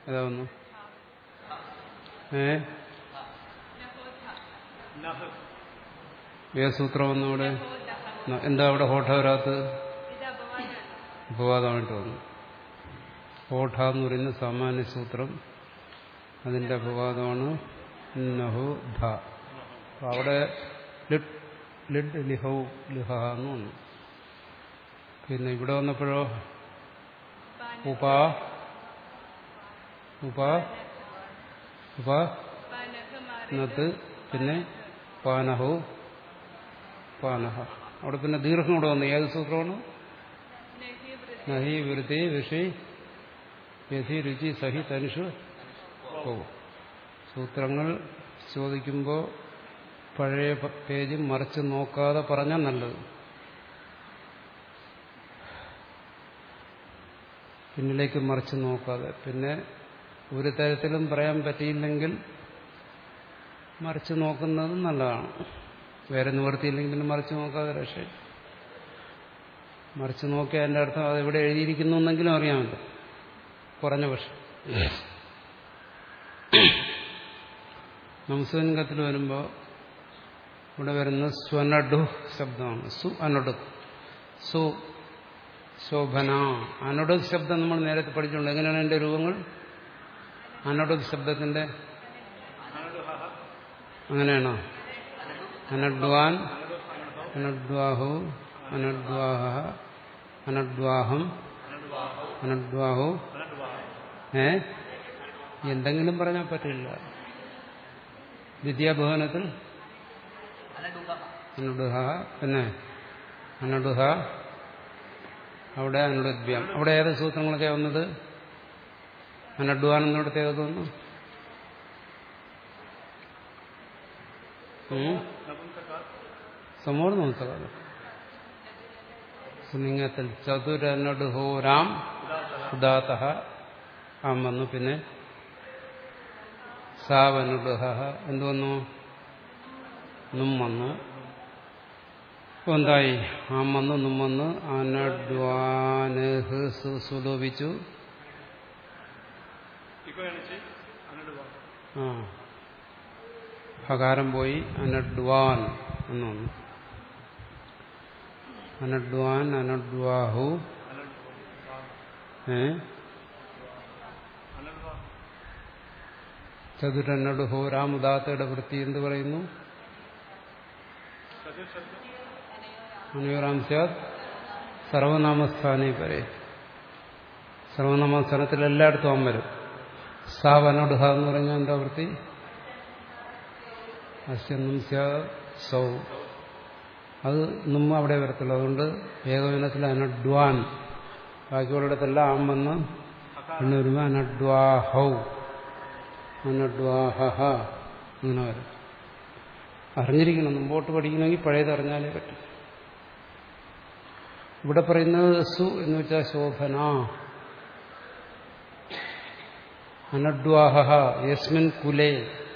ഏതാ ഒന്ന് ഏ ഏത് സൂത്രം വന്നു അവിടെ ന- എന്താ അവിടെ ഹോഠ വരാത്തത് അപവാദമായിട്ട് വന്നു ഹോഠ എന്ന് പറയുന്ന സാമാന്യ സൂത്രം അതിന്റെ അപവാദമാണ് നഹു ധ അപ്പൊ അവിടെ ലിഡ് ലിഡ് ലിഹൗ ലിഹ എന്ന് വന്നു പിന്നെ ഇവിടെ വന്നപ്പോഴോ ഉപ ഉപ ഉപ നത്ത് പിന്നെ പാനഹു പാനഹ അവിടെ പിന്നെ ദീർഘം കൂടെ വന്നു ഏത് സൂത്രമാണ് നഹി വൃത്തി ഋഷി യഥി രുചി സഹി തനുഷു ഓ സൂത്രങ്ങൾ ചോദിക്കുമ്പോൾ പഴയ പ- പേജ് മറിച്ച് നോക്കാതെ പറഞ്ഞാൽ നല്ലത് പിന്നിലേക്ക് മറിച്ച് നോക്കാതെ പിന്നെ ഒരു തരത്തിലും പറയാൻ പറ്റിയില്ലെങ്കിൽ മറിച്ച് നോക്കുന്നത് നല്ലതാണ് വേറെ നിവൃത്തിയില്ലെങ്കിൽ പിന്നെ മറിച്ച് നോക്കാതെ രക്ഷ മറിച്ച് നോക്കിയാൽ അതിൻ്റെ അർത്ഥം അത് എവിടെ എഴുതിയിരിക്കുന്നു എന്നെങ്കിലും അറിയാമല്ലോ കുറഞ്ഞ പക്ഷം നംസലിംഗത്തിൽ വരുമ്പോൾ ഇവിടെ വരുന്ന സ്വനഡു ശബ്ദമാണ് സു അനഡു സു ശോഭന അനഡുക് ശബ്ദം നമ്മൾ നേരത്തെ പഠിച്ചിട്ടുണ്ട് എങ്ങനെയാണ് എൻ്റെ രൂപങ്ങൾ അനഡുക് ശബ്ദത്തിന്റെ അങ്ങനെയാണോ അനഡ്വാൻ അനഡ്വാഹു അനഡ്വാഹ അനഡ്വാഹം അനഡ്വാഹു ഏ എന്തെങ്കിലും പറഞ്ഞാൽ പറ്റില്ല വിദ്യാഭവനത്തിൽ അനുഡുഹ പിന്നെ അനുഡുഹ അവിടെ അനുഡദ്വ്യം അവിടെ ഏത് സൂത്രങ്ങളൊക്കെ വന്നത് അനഡ്വാനെന്നിടത്ത് ഏതൊക്കെ വന്നു സമൂഹ നമസ്കാരം സുലിംഗത്തിൽ ചതുരനടുഹോരാം ഉദാത്ത ആം വന്നു പിന്നെ സാവനുഡുഹ എന്ത് വന്നു നും വന്നു ഇപ്പൊ എന്തായി ആം വന്നു നും വന്നു അനഡ്വാനഹ് സു- സുലോപിച്ചു ആ ഹകാരം പോയി അനഡ്വാൻ എന്ന് വന്നു അനഡ്വാൻ അനഡ്വാഹു ഏ ചതുരന്നടുഹോ രാമുദാത്തയുടെ വൃത്തി എന്ത് പറയുന്നു അനുയോറാം സ്യാത് സർവനാമസ്ഥാനെ വരെ സർവനാമസ്ഥാനത്തിൽ എല്ലായിടത്തും അവൻ വരും സാവനടുഹ എന്ന് പറഞ്ഞാൽ എന്താ വൃത്തി അശ്വന്നും സൗ അത് നമ്മ അവിടെ വരത്തുള്ളൂ അതുകൊണ്ട് ഏകവനത്തിൽ അനഡ്വാൻ ബാക്കിയുള്ളിടത്തെല്ലാം ആം വന്ന് പിന്നെ വരുമ്പോൾ അനഡ്വാഹൗ അനഡ്വാഹ അങ്ങനെ വരും അറിഞ്ഞിരിക്കണം മുമ്പോട്ട് പഠിക്കണമെങ്കിൽ പഴയത് അറിഞ്ഞാലേ പറ്റും ഇവിടെ പറയുന്നത് സു എന്ന് വെച്ചാൽ ശോഭന അനഡ്വാഹ യസ്മിൻ കുലേ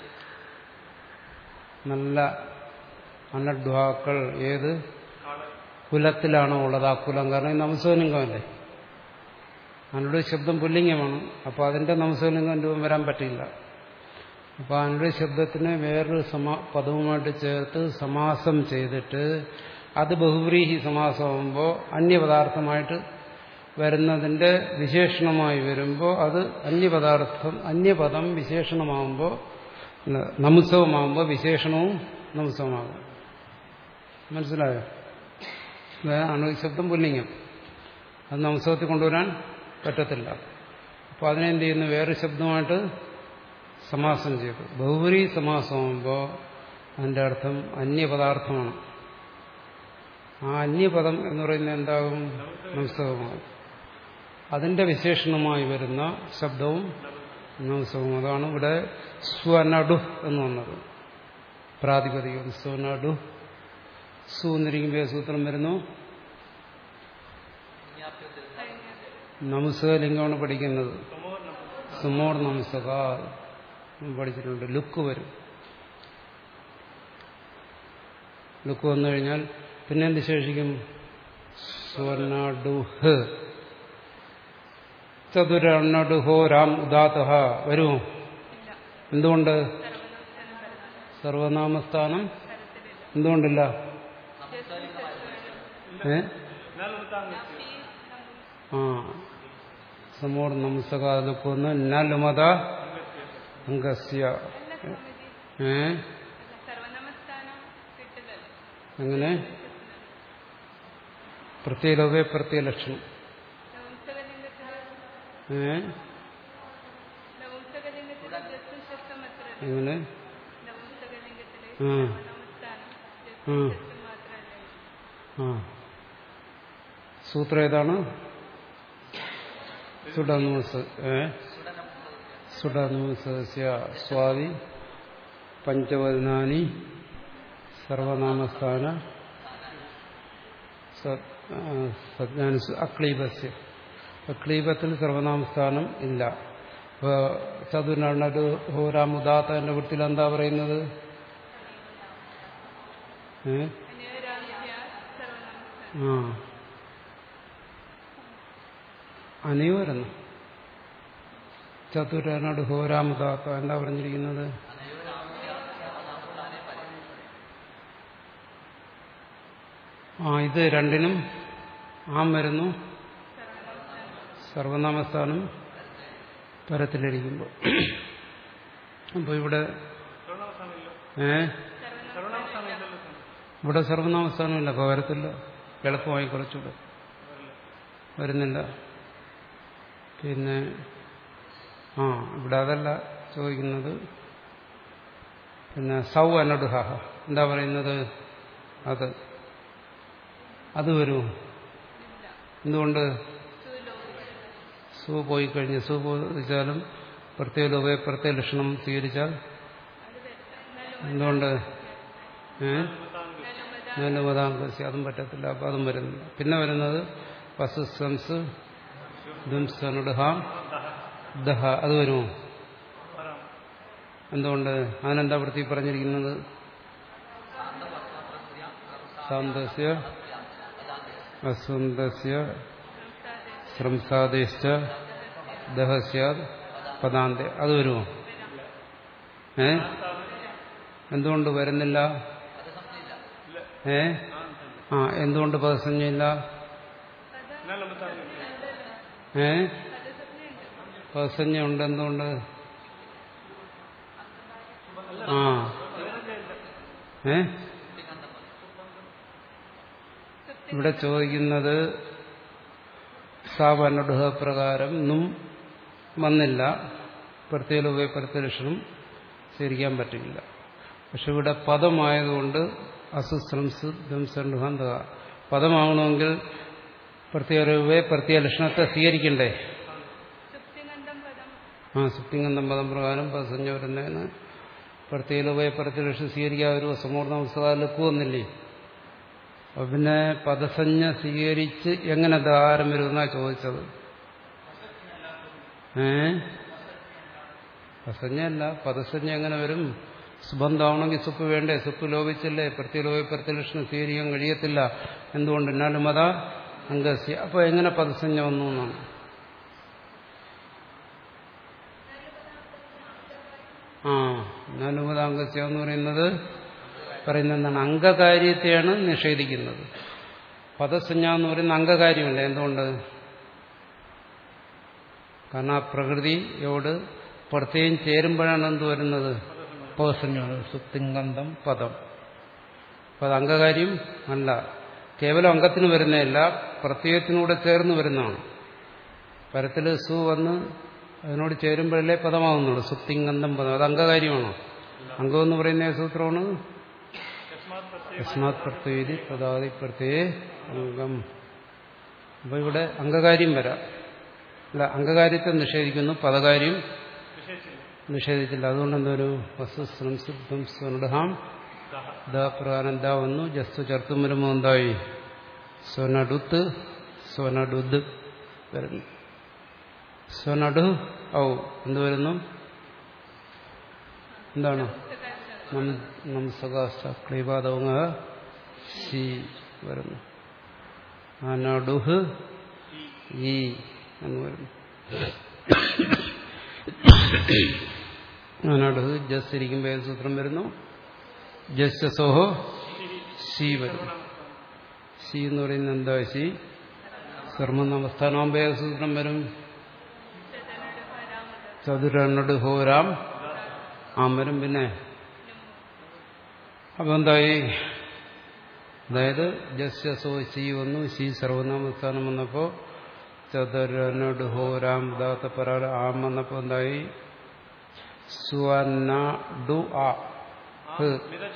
നല്ല അനഡ്വാക്കൾ ഏത് കുലത്തിലാണോ ഉള്ളത് ആ കുലം കാരണം ഇത് നമസ്വലിംഗമല്ലേ അനുടെ ശബ്ദം പുല്ലിംഗമാണ് അപ്പോൾ അതിന്റെ നമസ്വലിംഗം രൂപം വരാൻ പറ്റില്ല അപ്പോൾ അനുടെ ശബ്ദത്തിന് വേറൊരു സമാ പദവുമായിട്ട് ചേർത്ത് സമാസം ചെയ്തിട്ട് അത് ബഹുബ്രീഹി സമാസമാകുമ്പോൾ അന്യപദാർത്ഥമായിട്ട് വരുന്നതിന്റെ വിശേഷണമായി വരുമ്പോൾ അത് അന്യപദാർത്ഥം അന്യപദം വിശേഷണമാകുമ്പോൾ നമുസവമാകുമ്പോൾ വിശേഷണവും നമുസവമാകും മനസ്സിലായോ അതാണ് ശബ്ദം പുല്ലിംഗം അത് നമസ്കത്തിൽ കൊണ്ടുവരാൻ പറ്റത്തില്ല അപ്പോൾ അതിനെന്ത് ചെയ്യുന്നു വേറെ ശബ്ദമായിട്ട് സമാസം ചെയ്തു ബഹുപരി സമാസമാകുമ്പോൾ അതിൻ്റെ അർത്ഥം അന്യപദാർത്ഥമാണ് ആ അന്യപദം എന്ന് പറയുന്നത് എന്താകും നംസകമാകും അതിന്റെ വിശേഷണമായി വരുന്ന ശബ്ദവും നംസകവും അതാണ് ഇവിടെ സ്വനഡു എന്ന് വന്നത് പ്രാതിപതികം സ്വനഡു സു എന്നിരിക്കുമ്പോൾ സൂത്രം വരുന്നു നംസക ലിംഗമാണ് പഠിക്കുന്നത് സുമോർ നംസക പഠിച്ചിട്ടുണ്ട് ലുക്ക് വരും ലുക്ക് വന്നു കഴിഞ്ഞാൽ പിന്നെ എന്ത് ശേഷിക്കും സ്വർണഡുഹ് ചതുരണടുഹോ രാം ഉദാത്ത വരുമോ എന്തുകൊണ്ട് സർവനാമസ്ഥാനം എന്തുകൊണ്ടില്ല ഏ ആ സമോർ നംസകാലപ്പൊന്ന് നലുമത അംഗസ്യ ഏ സർവനമസ്ഥാനം കിട്ടില്ലല്ലോ അങ്ങനെ പ്രത്യേകവേ പ്രത്യലക്ഷണം നപുംസകലിംഗത്തില് ഏ നപുംസകലിംഗത്തില് ജസ്റ്റും ശസ്ത്രം അത്ര എങ്ങനെ നപുംസകലിംഗത്തില് ആ സർവനമസ്ഥാനം ഉം. ജസ്റ്റും ശസ്ത്രം മാത്രമല്ലേ ആ സൂത്രം ഏതാണ് സുഡനൂസ് ഏ സുഡനൂസസ്യ സ്വാതി പഞ്ചവദനാനി സർവനാമസ്ഥാന സജ്ഞാനുസ് അക്ലീബസ്യ അക്ലീബത്തിൽ സർവനാമസ്ഥാനം ഇല്ല ഇപ്പൊ ചതുർണ്ണൊരു ഹോരാമുദാത്തന്റെ വൃത്തിയിൽ എന്താ പറയുന്നത് ഏ അന്യരാജ്യ സർവനമസ്ഥാനം ആ അനയോ വരുന്നു ചതുരനോട് ഹോരാമുദാത്ത എന്താ പറഞ്ഞിരിക്കുന്നത് ആ ഇത് രണ്ടിനും ആം വരുന്നു സർവനാമസ്ഥാനം പരത്തിലിരിക്കുമ്പോൾ അപ്പോൾ ഇവിടെ ഏ ഇവിടെ സർവനാമസ്ഥാനമില്ല അപ്പോൾ വരത്തില്ല എളുപ്പമായി കുറച്ചുകൂടെ വരുന്നില്ല പിന്നെ ആ ഇവിടെ അതല്ല ചോദിക്കുന്നത് പിന്നെ സൗ അനടുഹ എന്താ പറയുന്നത് അത് അത് വരുമോ എന്തുകൊണ്ട് സു പോയി കഴിഞ്ഞ് സു പോയിച്ചാലും പ്രത്യേക ലോകെ പ്രത്യേക ലക്ഷണം സ്വീകരിച്ചാൽ എന്തുകൊണ്ട് ഏ നനുമതാങ്കസ്യ അതും പറ്റത്തില്ല അപ്പം അതും വരുന്നില്ല പിന്നെ വരുന്നത് വസുസംസ് ദുംസനുഡഹാം ദഹ അത് വരുമോ എന്തുകൊണ്ട് അതിനെന്താ വൃത്തി പറഞ്ഞിരിക്കുന്നത് സാന്തസ്യ അസ്വന്തസ്യ ശ്രംസാദേശ ദഹസ്യാദ് പദാന്ത അത് വരുമോ ഏ എന്തുകൊണ്ട് വരുന്നില്ല ഏ ആ എന്തുകൊണ്ട് പദസഞ്ജയില്ല ഏ പദസഞ്ജ ഉണ്ട് എന്തുകൊണ്ട് ആ ഏ ഇവിടെ ചോദിക്കുന്നത് സാവനുഡഹ പ്രകാരം നും വന്നില്ല പ്രത്യേക പ്രത്യലക്ഷണം സ്വീകരിക്കാൻ പറ്റില്ല പക്ഷെ ഇവിടെ പദമായതുകൊണ്ട് അസുസ്രംസ് ദംസണ്ടുഹന്ത പദമാകണമെങ്കിൽ പ്രത്യേക പ്രത്യേക ലക്ഷണത്തെ സ്വീകരിക്കണ്ടേ സുപ്തിനന്ദം പദം ആ സുപ്തിങ്കന്ധം പദം പ്രകാരം പദസഞ്ജ വരുന്നതിന് പ്രത്യേക പ്രത്യലക്ഷണം സ്വീകരിക്കാൻ ഒരു സമൂർണ്ണ പുസ്തകം ലക്കുവന്നില്ലേ അപ്പൊ പിന്നെ പദസഞ്ജ സ്വീകരിച്ച് എങ്ങനെ ധാരം വരുമെന്നാ ചോദിച്ചത് ഏ പദസഞ്ജയല്ല പദസഞ്ജ എങ്ങനെ വരും സുബന്ധമാണെങ്കിൽ സുപ്പ് വേണ്ടേ സുപ്പ് ലോപിച്ചല്ലേ പ്രത്യേക പ്രത്യലക്ഷണം സ്വീകരിക്കാൻ കഴിയത്തില്ല എന്തുകൊണ്ട് എന്നാലും മത അംഗസ്യ അപ്പൊ എങ്ങനെ പദസഞ്ജ വന്നു എന്നാണ് ആ നാലുമതാംഗസ്യ എന്ന് പറയുന്നത് പറയുന്നത് എന്താണ് അംഗകാര്യത്തെയാണ് നിഷേധിക്കുന്നത് പദസഞ്ജ എന്ന് പറയുന്ന അംഗകാര്യമല്ല എന്തുകൊണ്ട് കാരണം ആ പ്രകൃതിയോട് പ്രത്യേകം ചേരുമ്പോഴാണ് എന്ത് വരുന്നത് പദസഞ്ജമാണ് സുപ്തിങ്കന്ധം പദം അപ്പൊ അത് അംഗകാര്യം അല്ല കേവലം അംഗത്തിന് വരുന്നതല്ല പ്രത്യയത്തിനൂടെ ചേർന്ന് വരുന്നതാണ് പരത്തിൽ സു വന്ന് അതിനോട് ചേരുമ്പോഴല്ലേ പദമാകുന്നുള്ളൂ സുപ്തിങ്കന്ധം പദം അത് അംഗകാര്യമാണോ അംഗം എന്ന് പറയുന്ന സൂത്രമാണ് യസ്മാത് പ്രത്യേകി പദാതി പ്രത്യേ അംഗം അപ്പൊ ഇവിടെ അംഗകാര്യം വരാം അല്ല അംഗകാര്യത്തെ നിഷേധിക്കുന്നു പദകാര്യം നിഷേധിച്ചില്ല അതുകൊണ്ട് എന്തോരു വസ്തു സംസിദ്ധം സ്വനുഡഹാം ദ പ്രകാരം ദ വന്നു ജസ്തു ചേർത്തും വരുമ്പോൾ എന്തായി സ്വനടുത്ത് സ്വനടുദ് വരുന്നു സ്വനടു ഔ എന്ത് വരുന്നു എന്താണ് നംസകാശ ക്ലീപാദവങ്ങ ശി വരുന്നു അനടുഹ് ഈ എന്ന് വരുന്നു അതിനോട് ജസ് ഇരിക്കുമ്പോൾ ഏത് സൂത്രം വരുന്നു ജസ്സോഹോ ശി വരും ശി എന്ന് പറയുന്നത് എന്താ ശി സർമ്മനാമസ്ഥാനാകുമ്പോൾ ഏത് സൂത്രം വരും ചതുരണ്ണട് ഹോരാം ആം വരും പിന്നെ അപ്പൊ എന്തായി അതായത് ജസ്സോ ശി വന്നു ശി സർവനാമസ്ഥാനം വന്നപ്പോ ചതുരനട് ഹോരാം ദാത്ത പരാ ആം വന്നപ്പോ എന്തായി സുവർണ ഡു ആ ഹ്.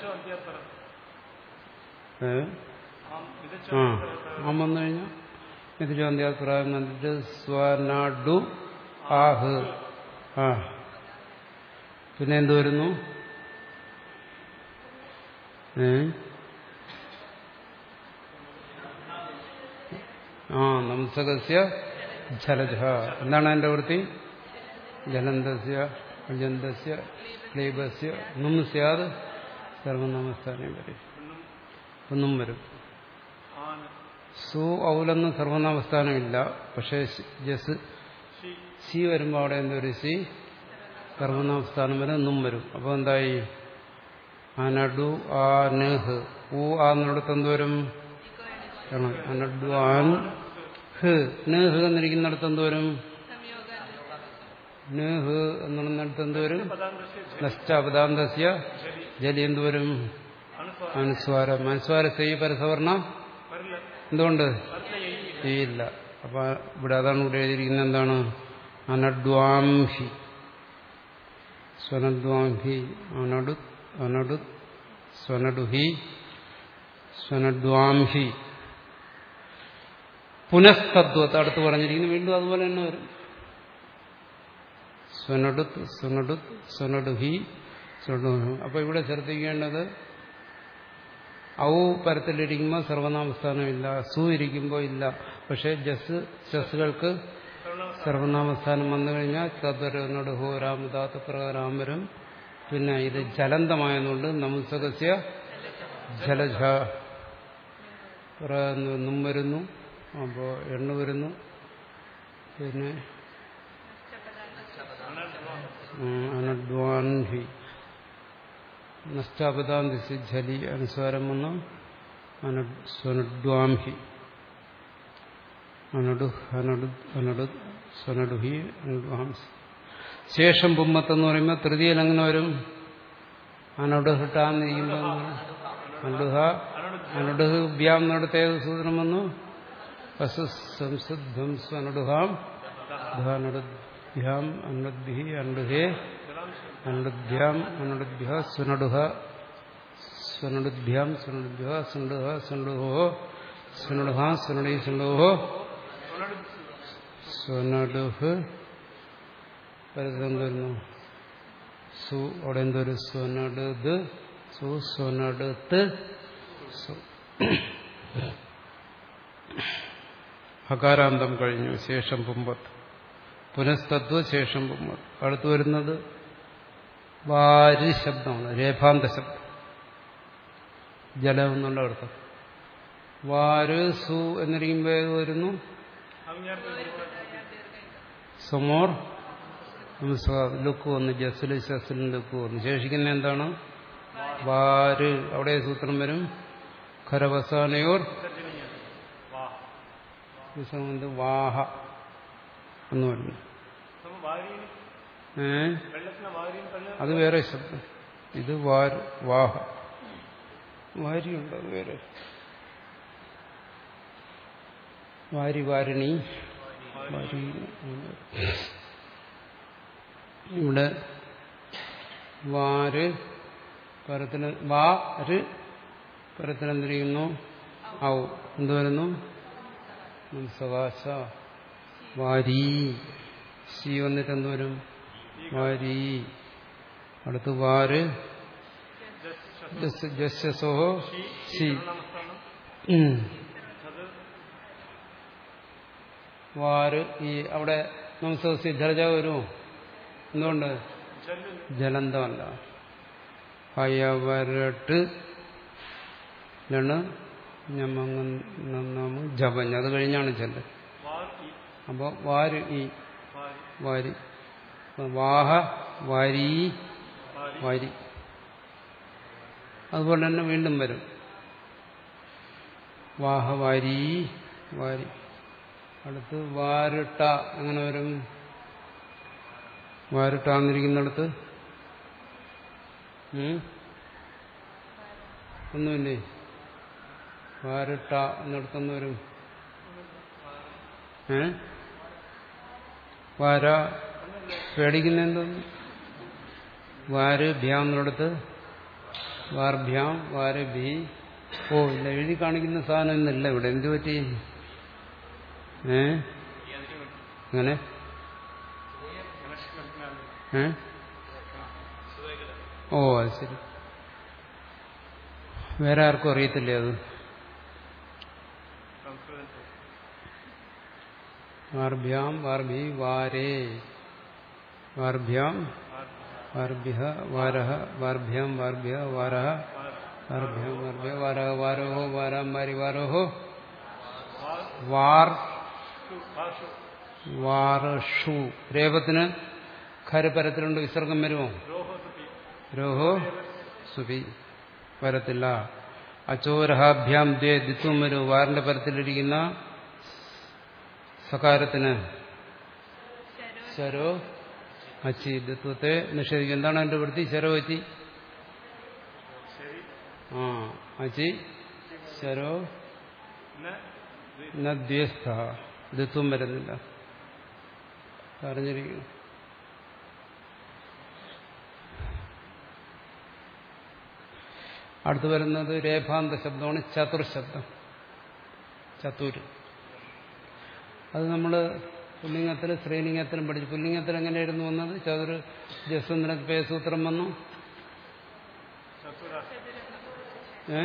ഏ? ആ ആം വന്നു കഴിഞ്ഞാൽ ഇത് ചോദ്യാഭിപ്രായം വന്നിട്ട് സ്വനാഡു ആഹ് ആ പിന്നെ എന്ത് വരുന്നു ഏ ആ നംസകസ്യ ജലജ എന്താണ് അതിന്റെ വൃത്തി ജലന്തസ്യ അജന്തസ്യ ക്ലീബസ്യ നും സ്യാത് സർവനാമസ്ഥാനം വരും ഒന്നും വരും സു ഔലെന്ന് സർവനാമസ്ഥാനമില്ല പക്ഷേ ജസ് സി വരുമ്പോൾ അവിടെ എന്തൊരു സി സർവനാമസ്ഥാനം വരും ഒന്നും വരും അപ്പോൾ എന്തായി അനഡു ആ നെഹ് ഊ ആ എന്നിടത്ത് എന്ത് വരും അനഡു ആൻ ഹ് നെഹ് എന്നിരിക്കുന്നിടത്ത് എന്ത് വരും നെഹ് എന്നിടത്ത് എന്ത് വരും നഷ്ടാപദാന്തസ്യ ജലി എന്ത് വരും അനുസ്വാരം അനുസ്വാരത്തെ ഈ പരസവർണ എന്തുകൊണ്ട് ഇല്ല അപ്പൊ ഇവിടെ അതാണ് ഇവിടെ എഴുതിയിരിക്കുന്നത് എന്താണ് അനഡ്വാംഹി സ്വനഡ്വാംഹി അനടു അനടു സ്വനഡുഹി സ്വനഡ്വാംഹി പുനഃസ്തത്വത്തെ അടുത്ത് പറഞ്ഞിരിക്കുന്നു വീണ്ടും അതുപോലെ തന്നെ വരും സ്വനടുത്ത് സ്വനടുത്ത് സ്വനടുഹി സ്വനഡു അപ്പൊ ഇവിടെ ശ്രദ്ധിക്കേണ്ടത് ഔ പരത്തിലിരിക്കുമ്പോൾ സർവനാമസ്ഥാനമില്ല സു ഇരിക്കുമ്പോൾ ഇല്ല പക്ഷെ ജസ് ജസ്സുകൾക്ക് സർവനാമസ്ഥാനം വന്നു കഴിഞ്ഞാൽ ചതുരനോട് ഹോ രാമദാത്ത പ്രകാരം വരും പിന്നെ ഇത് ജലന്തമായതുകൊണ്ട് നമുസകസ്യ ജലജ നും വരുന്നു അപ്പോൾ എണ്ണ വരുന്നു പിന്നെ അനഡ്വാൻഹി നഷ്ടാപദാന്തിസ് ജലി അനുസ്വാരം വന്നു സ്വനഡ്വാംഹി അനടു അനടു അനടു സ്വനടുഹി അനുഡ്വാംസി ശേഷം പുമ്മത്തെന്ന് പറയുമ്പോൾ തൃതീയൽ എങ്ങനെ വരും അനടുഹിട്ടാന്നിരിക്കുമ്പോൾ അനുഹ അനുഡുഹ് ബ്യാം എന്നിടത്ത് ഏത് സൂത്രം വന്നു വസു സംസിദ്ധം സ്വനടുഹാം ധാനടുഭ്യാം അനുദ്ഭി അനുഹേ അനുഭ്യാം അനുഭ്യ സുനടുഹ സുനടുഭ്യാം സുനടുഭ്യ സുണ്ടുഹ സുണ്ടുഹോ സുനടുഹ സുനടി സുണ്ടുഹോ സുനടുഹ് വരുന്നു സു അവിടെ എന്തൊരു സ്വനടുത് സു സ്വനടുത്ത് ഹകാരാന്തം കഴിഞ്ഞു ശേഷം പുമ്പത്ത് പുനഃസ്തത്വ ശേഷം പുമ്പത്ത് അടുത്തു വരുന്നത് വാരി ശബ്ദമാണ് രേഖാന്ത ശബ്ദം ജലം എന്നുള്ള അർത്ഥം വാര് സു എന്നിരിക്കുമ്പോൾ ഏത് വരുന്നു സമോർ ലുക്ക് വന്നു ജസില് ശസിലും ലുക്ക് വന്നു ശേഷിക്കുന്ന എന്താണ് വാര് അവിടെ സൂത്രം വരും ഖരവസാനയോർ വാഹ എന്ന് പറഞ്ഞു ഏ അത് വേറെ ശബ്ദം ഇത് വാര് വാഹ വാരിയുണ്ട് അത് വേറെ വാരി വാരിണി വാരി ഇവിടെ വാര് പരത്തിന് വാര് പരത്തിനെന്തിരിക്കുന്നു ഔ എന്ത് വരുന്നു സകാശ വാരി സി വന്നിട്ട് എന്ത് വരും വാരി അടുത്ത് വാര് ജസ്സോഹോ സി വാര് ഈ അവിടെ നമുക്ക് ജലജ വരുമോ എന്തുകൊണ്ട് ജലന്തമല്ല ഹയവരട്ട് ലാണ് ഞമ്മങ്ങ ജപഞ്ഞ് അത് കഴിഞ്ഞാണ് ചെല്ല് അപ്പോൾ വാര് ഈ വാരി വാഹ വാരി വാരി അതുപോലെ തന്നെ വീണ്ടും വരും വാഹ വാരി വാരി അടുത്ത് വാരുട്ട അങ്ങനെ വരും വാരുട്ടാന്നിരിക്കുന്നിടത്ത് ഉം? ഒന്നുമില്ലേ വാരുട്ട എന്നിടത്തൊന്ന് വരും ഏ വാര പേടിക്കുന്ന എന്തോന്നു വാര് ഭ്യാം എന്നിടത്ത് വാർഭ്യാം വാര് ഭീ ഓ ഇല്ല എഴുതി കാണിക്കുന്ന സാധനം ഇന്നില്ല ഇവിടെ എന്തു പറ്റി ഏ അങ്ങനെ ഏ ഓ അത് ശരി വേറെ ആർക്കും അറിയത്തില്ലേ അത് വാർഭ്യാം വാർഭി വാരേ വാർഭ്യാം വാർഭ്യ വാരഹ വാർഭ്യാം വാർഭ്യ വാരഹ വാർഭ്യാം വാർഭ്യ വാരഹ വാരോഹോ വാരാം വാരി വാരോഹോ വാർ വാറഷു രേപത്തിന് ഖരപരത്തിലുണ്ട് വിസർഗം വരുമോ രോഹോ സുപി വരത്തില്ല അച്ചോരഹാഭ്യാം ദ്വേ ദിത്വം വരും വാറിന്റെ പരത്തിലിരിക്കുന്ന സകാരത്തിന് ശരോ അച്ചി ദിത്വത്തെ നിഷേധിക്കും എന്താണ് എന്റെ വൃത്തി ശരോ അച്ചി ആ അച്ചി ശരോ നദ്വേസ്ഥ ദിത്വം വരുന്നില്ല അറിഞ്ഞിരിക്കുന്നു അടുത്ത് വരുന്നത് രേഖാന്ത ശബ്ദമാണ് ചതുർ ശബ്ദം ചതുര് അത് നമ്മൾ പുല്ലിംഗത്തിലും സ്ത്രീലിംഗത്തിലും പഠിച്ചു പുല്ലിംഗത്തിൽ എങ്ങനെയായിരുന്നു വന്നത് ചതുര് ജസ്വന്ദ്രൻ പേസൂത്രം വന്നു ഏ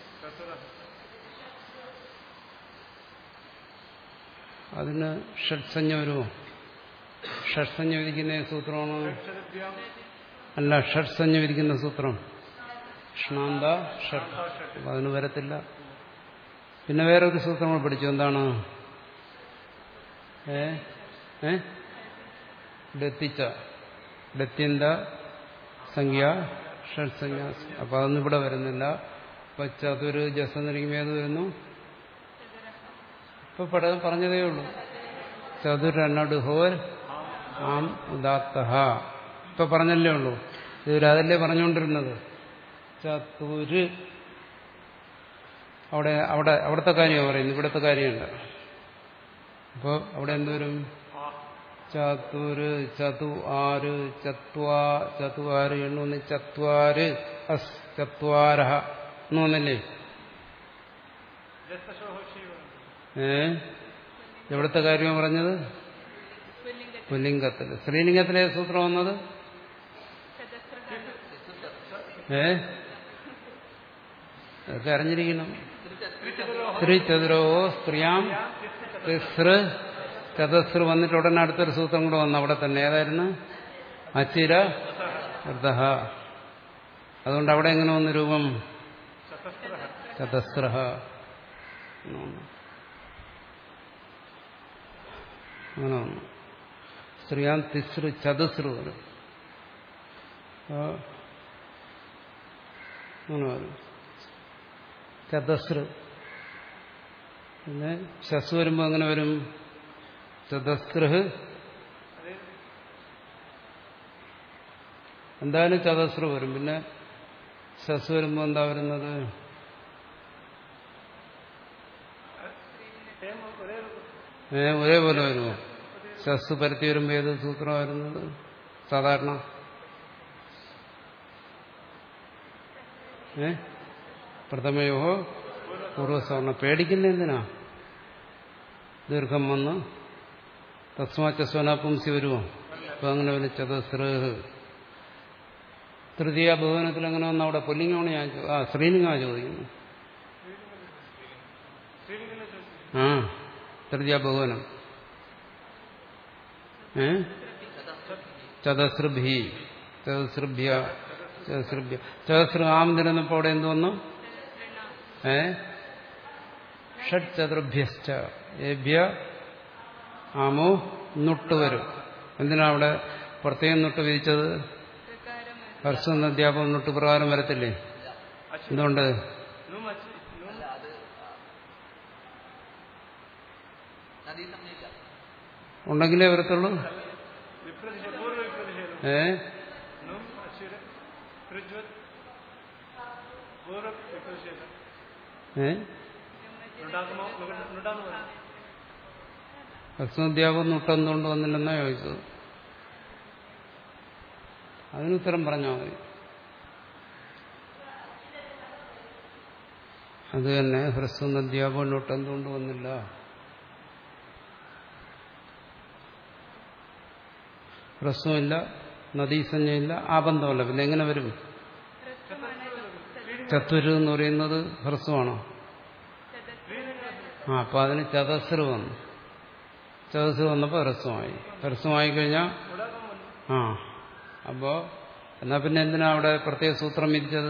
അതിന് ഷഡ്സഞ്ജ വരുമോ ഷഡ്സഞ്ജ വിധിക്കുന്ന സൂത്രമാണോ അല്ല ഷഡ്സഞ്ജ വിധിക്കുന്ന സൂത്രം ഷ്ണാന്ത ഷഡ് അപ്പൊ അതിന് വരത്തില്ല പിന്നെ വേറെ ഒരു സൂത്രം കൂടെ പഠിച്ചു എന്താണ് ഏ ഏ ഡെത്തിച്ച ഡെത്യന്ത സംഖ്യ ഷഡ്സംഖ്യ അപ്പൊ അതൊന്നും ഇവിടെ വരുന്നില്ല അപ്പൊ ചതുര് ജസന്നിരിക്കുമ്പോൾ ഏത് വരുന്നു ഇപ്പൊ പട പറഞ്ഞതേ ഉള്ളൂ ചതുരനട് ഹോർ ആം ഉദാത്ത ഇപ്പൊ പറഞ്ഞല്ലേ ഉള്ളൂ ഇതൊരു അതല്ലേ പറഞ്ഞുകൊണ്ടിരുന്നത് ചതുര് അവിടെ അവിടെ അവിടുത്തെ കാര്യമാണ് പറയുന്നത് ഇവിടുത്തെ കാര്യമുണ്ട് അപ്പോൾ അവിടെ എന്തോരും ചതുര് ചതു ആറ് ചത്വാ ചതുവാറ് എണ്ണൂന്ന് ചത്വാര് അസ് ചത്വാരഹ എന്ന് വന്നില്ലേ ഏ എവിടുത്തെ കാര്യമാണ് പറഞ്ഞത് പുല്ലിംഗത്തിൽ സ്ത്രീലിംഗത്തിലെ സൂത്രം വന്നത് ഏ അതൊക്കെ അറിഞ്ഞിരിക്കണം സ്ത്രീ ചതുരോ സ്ത്രീയാം തിസ്ര ചതസ്ര വന്നിട്ട് ഉടനെ അടുത്തൊരു സൂത്രം കൂടെ വന്നു അവിടെ തന്നെ ഏതായിരുന്നു അച്ചിര വൃദ്ധ അതുകൊണ്ട് അവിടെ എങ്ങനെ വന്നു രൂപം ചതസ്ര അങ്ങനെ വന്നു സ്ത്രീയാം തിസ്രു ചതുസ്രു വരും അങ്ങനെ വരും ചതസ്ര പിന്നെ ശസ് വരുമ്പോൾ അങ്ങനെ വരും ചതസ്രഹ് എന്തായാലും ചതസ്ര വരും പിന്നെ ശസ് വരുമ്പോൾ എന്താ വരുന്നത് ഏ ഒരേപോലെ വരുമോ ശസ് പരത്തി വരുമ്പോൾ ഏത് സൂത്രം വരുന്നത് സാധാരണ ഏ പ്രഥമയോ പൂർവ്വസവർണ പേടിക്കുന്ന എന്തിനാ ദീർഘം വന്ന് തസ്മാച്ച സ്വനാപുംസി വരുമോ അപ്പൊ അങ്ങനെ ഒരു ചതുസ്രേഹ് തൃതീയ ഭവനത്തിൽ അങ്ങനെ വന്ന അവിടെ പുല്ലിംഗമാണ് ഞാൻ ചോ- ആ ശ്രീലിംഗമാണ് ചോദിക്കുന്നു ആ തൃതീയ ഭവനം ഏ ചതസ്രഭി ചതസ്രഭ്യ ചതസ്രഭ്യ ചതസ്ര ആം തിരുന്നപ്പോ അവിടെ എന്ത് വന്നു ഏ ഷഡ് ചതുർഭ്യശ്ച ഏഭ്യ ആമോ നുട്ട് വരും എന്തിനാ അവിടെ പ്രത്യേകം നൊട്ട് വിധിച്ചത് ഋകാരം ഹർഷം അധ്യാപകം നൊട്ട് പ്രകാരം വരത്തില്ലേ എന്തുകൊണ്ട് നും അച്ച് നും അല്ല അത് നദീ സംജ്ഞയില്ല ഉണ്ടെങ്കിലേ വരത്തുള്ളൂ വിപ്രതിഷേധം പൂർവ്വ വിപ്രതിഷേധം ഏ നും അച്ചുര പൃജ്വത് പൂർവ്വ വിപ്രതിഷേധം ഏ നുണ്ടാക്കുമോ നുണ്ടാന്ന് പറയും ഹർഷാധ്യാപകം നൊട്ടെന്തുകൊണ്ട് വന്നില്ലെന്നാ ചോദിച്ചത് അതിനുത്തരം പറഞ്ഞാൽ മതി അത് തന്നെ ഹ്രസ്വം അധ്യാപകം നൊട്ട് എന്തുകൊണ്ട് വന്നില്ല ഹ്രസ്വമില്ല നദീസഞ്ജയില്ല ആബന്ധമല്ല പിന്നെ എങ്ങനെ വരും ചത്തുരു എന്ന് പറയുന്നത് ഹ്രസ്വമാണോ ആ അപ്പൊ അതിന് ചതസ്ര വന്നു ചതസ്ര വന്നപ്പോൾ ഹ്രസ്വമായി ഹ്രസ്വമായി കഴിഞ്ഞാൽ ആ അപ്പോ എന്നാ പിന്നെ എന്തിനാ അവിടെ പ്രത്യേക സൂത്രം വിധിച്ചത്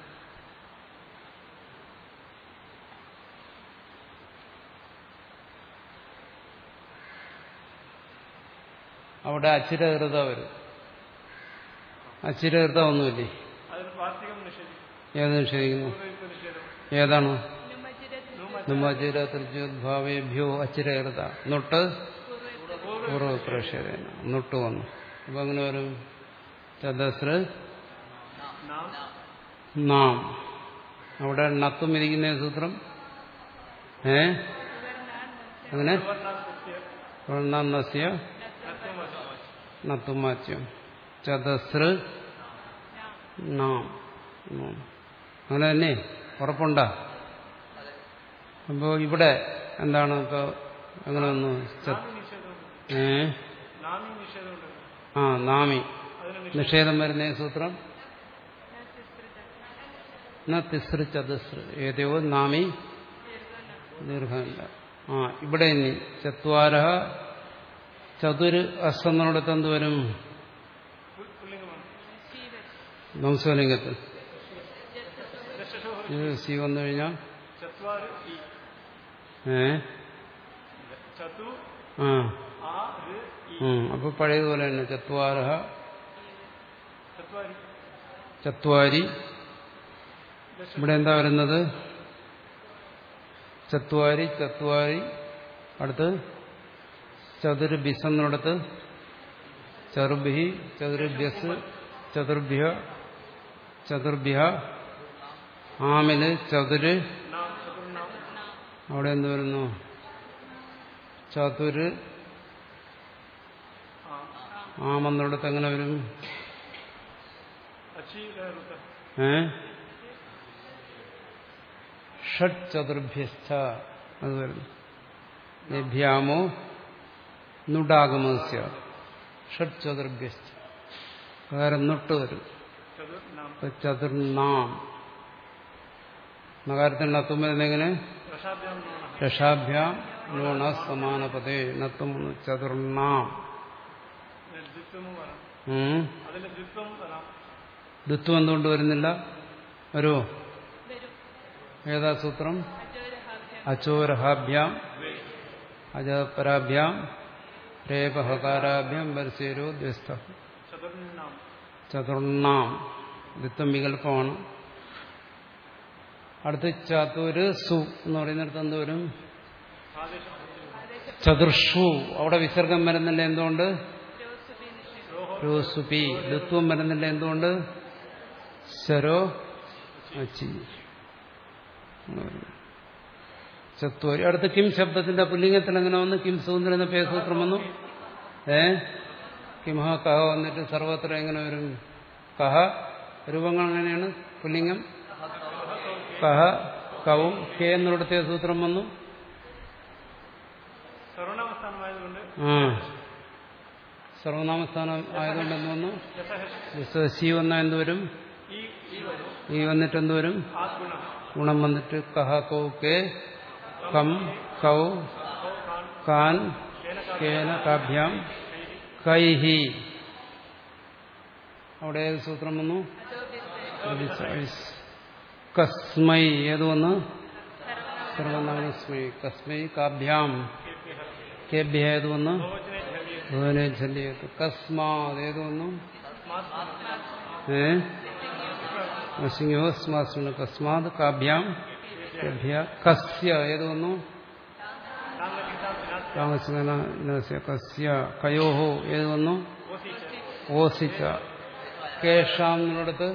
അവിടെ അച്ചിരഹൃത വരും അച്ചിരഹൃത ഒന്നുമില്ലേ അതിന് വാർത്തികം നിഷേധിക്കും ഏത് നിഷേധിക്കുന്നു പൂർവ്വ വിപ്രതിഷേധം ഏതാണ് നുമജിര നുമചിര തൃജ്യോദ്ഭാവേഭ്യോ അച്ചിരഹൃത നൊട്ട് പൂർവ്വ പ്രേക്ഷകന നൊട്ട് വന്നു അപ്പൊ അങ്ങനെ വരും ചതസ്ര നാം നാം അവിടെ നത്തും ഇരിക്കുന്ന സൂത്രം ഏ അങ്ങനെ സുവർണാം കൃത്യ വർണ്ണാന്നസ്യ നത്വമസി നത്തുമാച്യം ചതസ്ര നാം നാം. അങ്ങനെ തന്നെ ഉറപ്പുണ്ടാ അപ്പോ ഇവിടെ എന്താണ് ഇപ്പൊ അങ്ങനെ വന്നു ച- നാമി നിഷേധമുണ്ട് ഏ നാമി നിഷേധമുണ്ട് ആ നാമി അതിന് നിഷേധം വരുന്ന ഈ സൂത്രം ന തിസ്ര ചതുസ്ര ഏതയോ നാമി ദീർഘമില്ല ആ ഇവിടെ ഇനി ചത്വാര ചതുര് അസ്തെന്നിടത്ത് എന്ത് വരും പുൽ- പുല്ലിംഗമാണ് നംസലിംഗത്തിൽ ദശശോഹ ഇത് സി വന്നു കഴിഞ്ഞാൽ ചത്വാര് ഇ ഏ ചതു ആ ആ ഋ ഇ ഉം. അപ്പൊ പഴയതുപോലെ തന്നെ ചത്വാര ചത്വാരി ചത്വാരി ഇവിടെ എന്താ വരുന്നത് ചത്വാരി ചത്വാരി അടുത്ത് ചതുർബിസ് എന്നിടത്ത് ചതുർഭി ചതുർഭ്യസ് ചതുർഭ്യ ചതുർഭ്യ ആമില് ചതുര് നാം ചതുർനാം അവിടെ എന്ത് വരുന്നു ചതുര് ആ ആമെന്നിടത്ത് എങ്ങനെ വരും അച്ചി ഋത ഏ ഷഡ് ചതുർഭ്യസ്ഥ അത് വരുന്നു ലഭ്യാമോ നുഡാഗമസ്യ ഷഡ് ചതുർഭ്യസ്ഥ പകരം നുട്ട് വരും ചതുർനാം ഇപ്പൊ ചതുർനാം നഗരത്തിൽ നത്തും വരുന്നത് എങ്ങനെ രഷാഭ്യാം നൂണ രഷാഭ്യാം നൂണ സമാനപതേ നത്തും ചതുർനാം ദ്വിത്വമും വരാം ഉം. അതിന്റെ ദ്വിത്വം വരാം ദ്വിത്വം എന്തുകൊണ്ട് വരുന്നില്ല വരുമോ വരും ഏതാ സൂത്രം അജോരഹാഭ്യം അചോരഹാഭ്യാം അജപരാഭ്യാം രേപഹകാരാഭ്യാം വരസേരോ ദ്വസ്ത ചതുർനാം ചതുർണാം ദ്വിത്വം വികല്പമാണ് അടുത്ത് ചതുര് സു എന്ന് പറയുന്നിടത്ത് എന്ത് വരും ആദേശം ചതുർഷു അവിടെ വിസർഗം വരുന്നില്ല എന്തുകൊണ്ട് രോസുബി നിഷേധം രോസുപി ദ്വിത്വം വരുന്നില്ല എന്തുകൊണ്ട് ശരോ അച്ചി ചത്വരി അടുത്ത് കിം ശബ്ദത്തിന്റെ പുല്ലിംഗത്തിൽ എങ്ങനെ വന്നു കിം സൂന്ദ്രൻ എന്ന പേസൂത്രം വന്നു ഏ കിംഹ കഹ വന്നിട്ട് സർവത്ര എങ്ങനെ വരും കഹ രൂപങ്ങൾ എങ്ങനെയാണ് പുല്ലിംഗം കഹ കവും കെ എന്നിടത്തെ സൂത്രം വന്നു സർവനാമസ്ഥാനമായതുകൊണ്ട് ആ സർവനാമസ്ഥാനം ആയതുകൊണ്ട് എന്ത് വന്നു യസഹ സി വന്നാൽ എന്ത് വരും ഈ ഈ വരും ഈ വന്നിട്ട് എന്ത് വരും ആ ഗുണം ഗുണം വന്നിട്ട് കഹ കൗ കെ കം കൗ കാൻ കേന കാഭ്യാം കൈഹി അവിടെ ഏത് സൂത്രം വന്നു കസ്മൈ ഏത് വന്നു സർവനാമസ്മൈ കസ്മൈ കാഭ്യാം കേഭ്യ ഏത് വന്നു ബഹുവചനെ ധൈര്യം ഭുവനെ ചല്ലിയത്ത് കസ്മാത് ഏതൊന്നും ഏ നസിംഹോ സ്മാസ്മിന് കസ്മാത് കാഭ്യാം ലഭ്യ കസ്യ ഏതൊന്നു താമസിക്കുന്ന കസ്യ കയോഹോ ഏത് വന്നു ഓസിച്ച കേഷാം എന്നിടത്ത്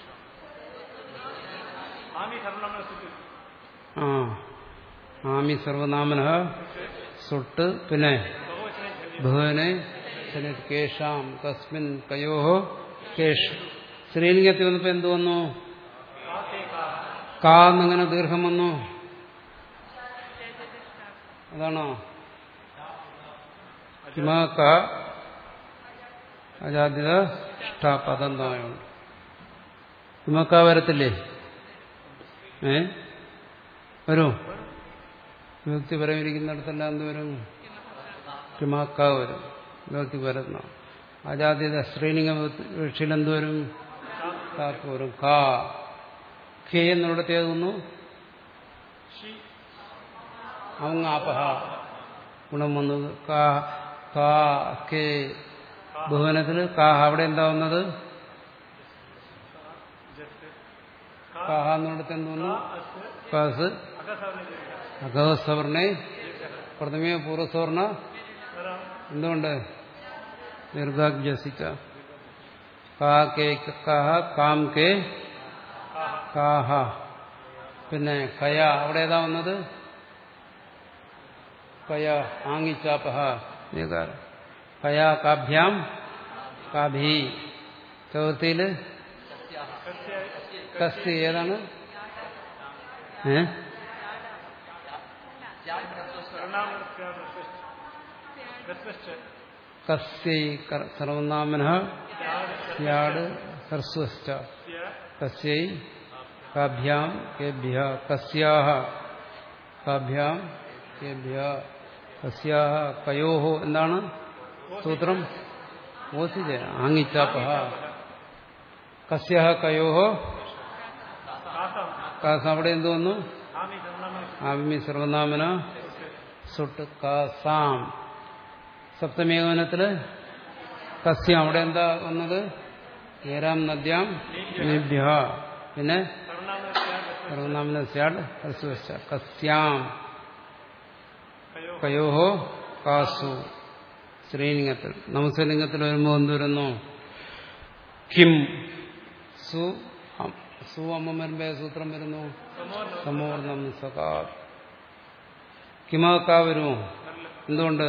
ആമി സർവനാമ സുഖ ആ ആമി സർവനാമന സുട്ട് പിന്നെ ഭുവനെ ശനിത് കേഷാം കസ്മിൻ കയോഹോ കേഷ് ശ്രീലിംഗത്തിൽ വന്നപ്പോ എന്ത് വന്നു കാ എന്നിങ്ങനെ ദീർഘം വന്നു അതാണോ കിമാക്ക അജാദ്യത ഇഷ്ടാപദന്തമായുണ്ട് കിമക്ക വരത്തില്ലേ ഏ വരൂ വിഭക്തി പരമിരിക്കുന്നിടത്തെല്ലാം എന്ത് വരും കിമാക്ക വരും വിഭക്തി പരന്ന അജാദ്യത സ്ത്രീലിംഗ വിവക്ഷയിൽ എന്ത് വരും കാക്ക് വരും കാ ഖേ എന്നിടത്ത് ഏതൊന്നു അവങ്ങാപഹ ഗുണം വന്നത് കാ കാ കേ ബഹുവനത്തില് കാഹ അവിടെ എന്താ വന്നത് കാഹ എന്നിടത്ത് എന്ത് വന്നു കാസ് അഗഹസവർണെ പ്രഥമയോ പൂർവ്വസവർണ എന്തുകൊണ്ട് ദീർഘാഭ്യസിച്ച കാ കേ കാഹ കാം കേ കാഹ പിന്നെ കയ അവിടെ ഏതാ വന്നത് കയ ആങ്ങിച്ചാപഹ ഏകാരം കയാ കാഭ്യാം കാഭി ചതുർത്ഥിയില് കസ്തി ഏതാണ് ഏ കസ്യൈ സർവനാമന യാട് ഹ്രസ്വശ്ച കസ്യൈ കാഭ്യാം കേഭ്യ കസ്യാഹ കാഭ്യാം കേഭ്യ കസ്യാഹ കയോഹോ എന്താണ് സൂത്രം ഓസിജ ആങ്ങിച്ചാപ്പഹ കസ്യാഹ കയോഹോ കാസ അവിടെ എന്ത് വന്നു ആമി സർവനാമന സുട്ട് കാസാം സപ്തമേകവനത്തില് കസ്യം അവിടെ എന്താ വന്നത് ഏരാം നദ്യാം നിഭ്യ പിന്നെ സർവനാമന സ്യാഡ് ഹ്രസ്വശ്ച കസ്യാം കയോഹോ കാസു സ്ത്രീലിംഗത്തിൽ നമസ്ലിംഗത്തിൽ വരുമ്പോൾ എന്ത് വരുന്നു കിം സു അം- സു അമ്മ വരുമ്പോ ഏത് സൂത്രം വരുന്നു സമൂർണം സകാ കിമാക്കാ വരുമോ എന്തുകൊണ്ട്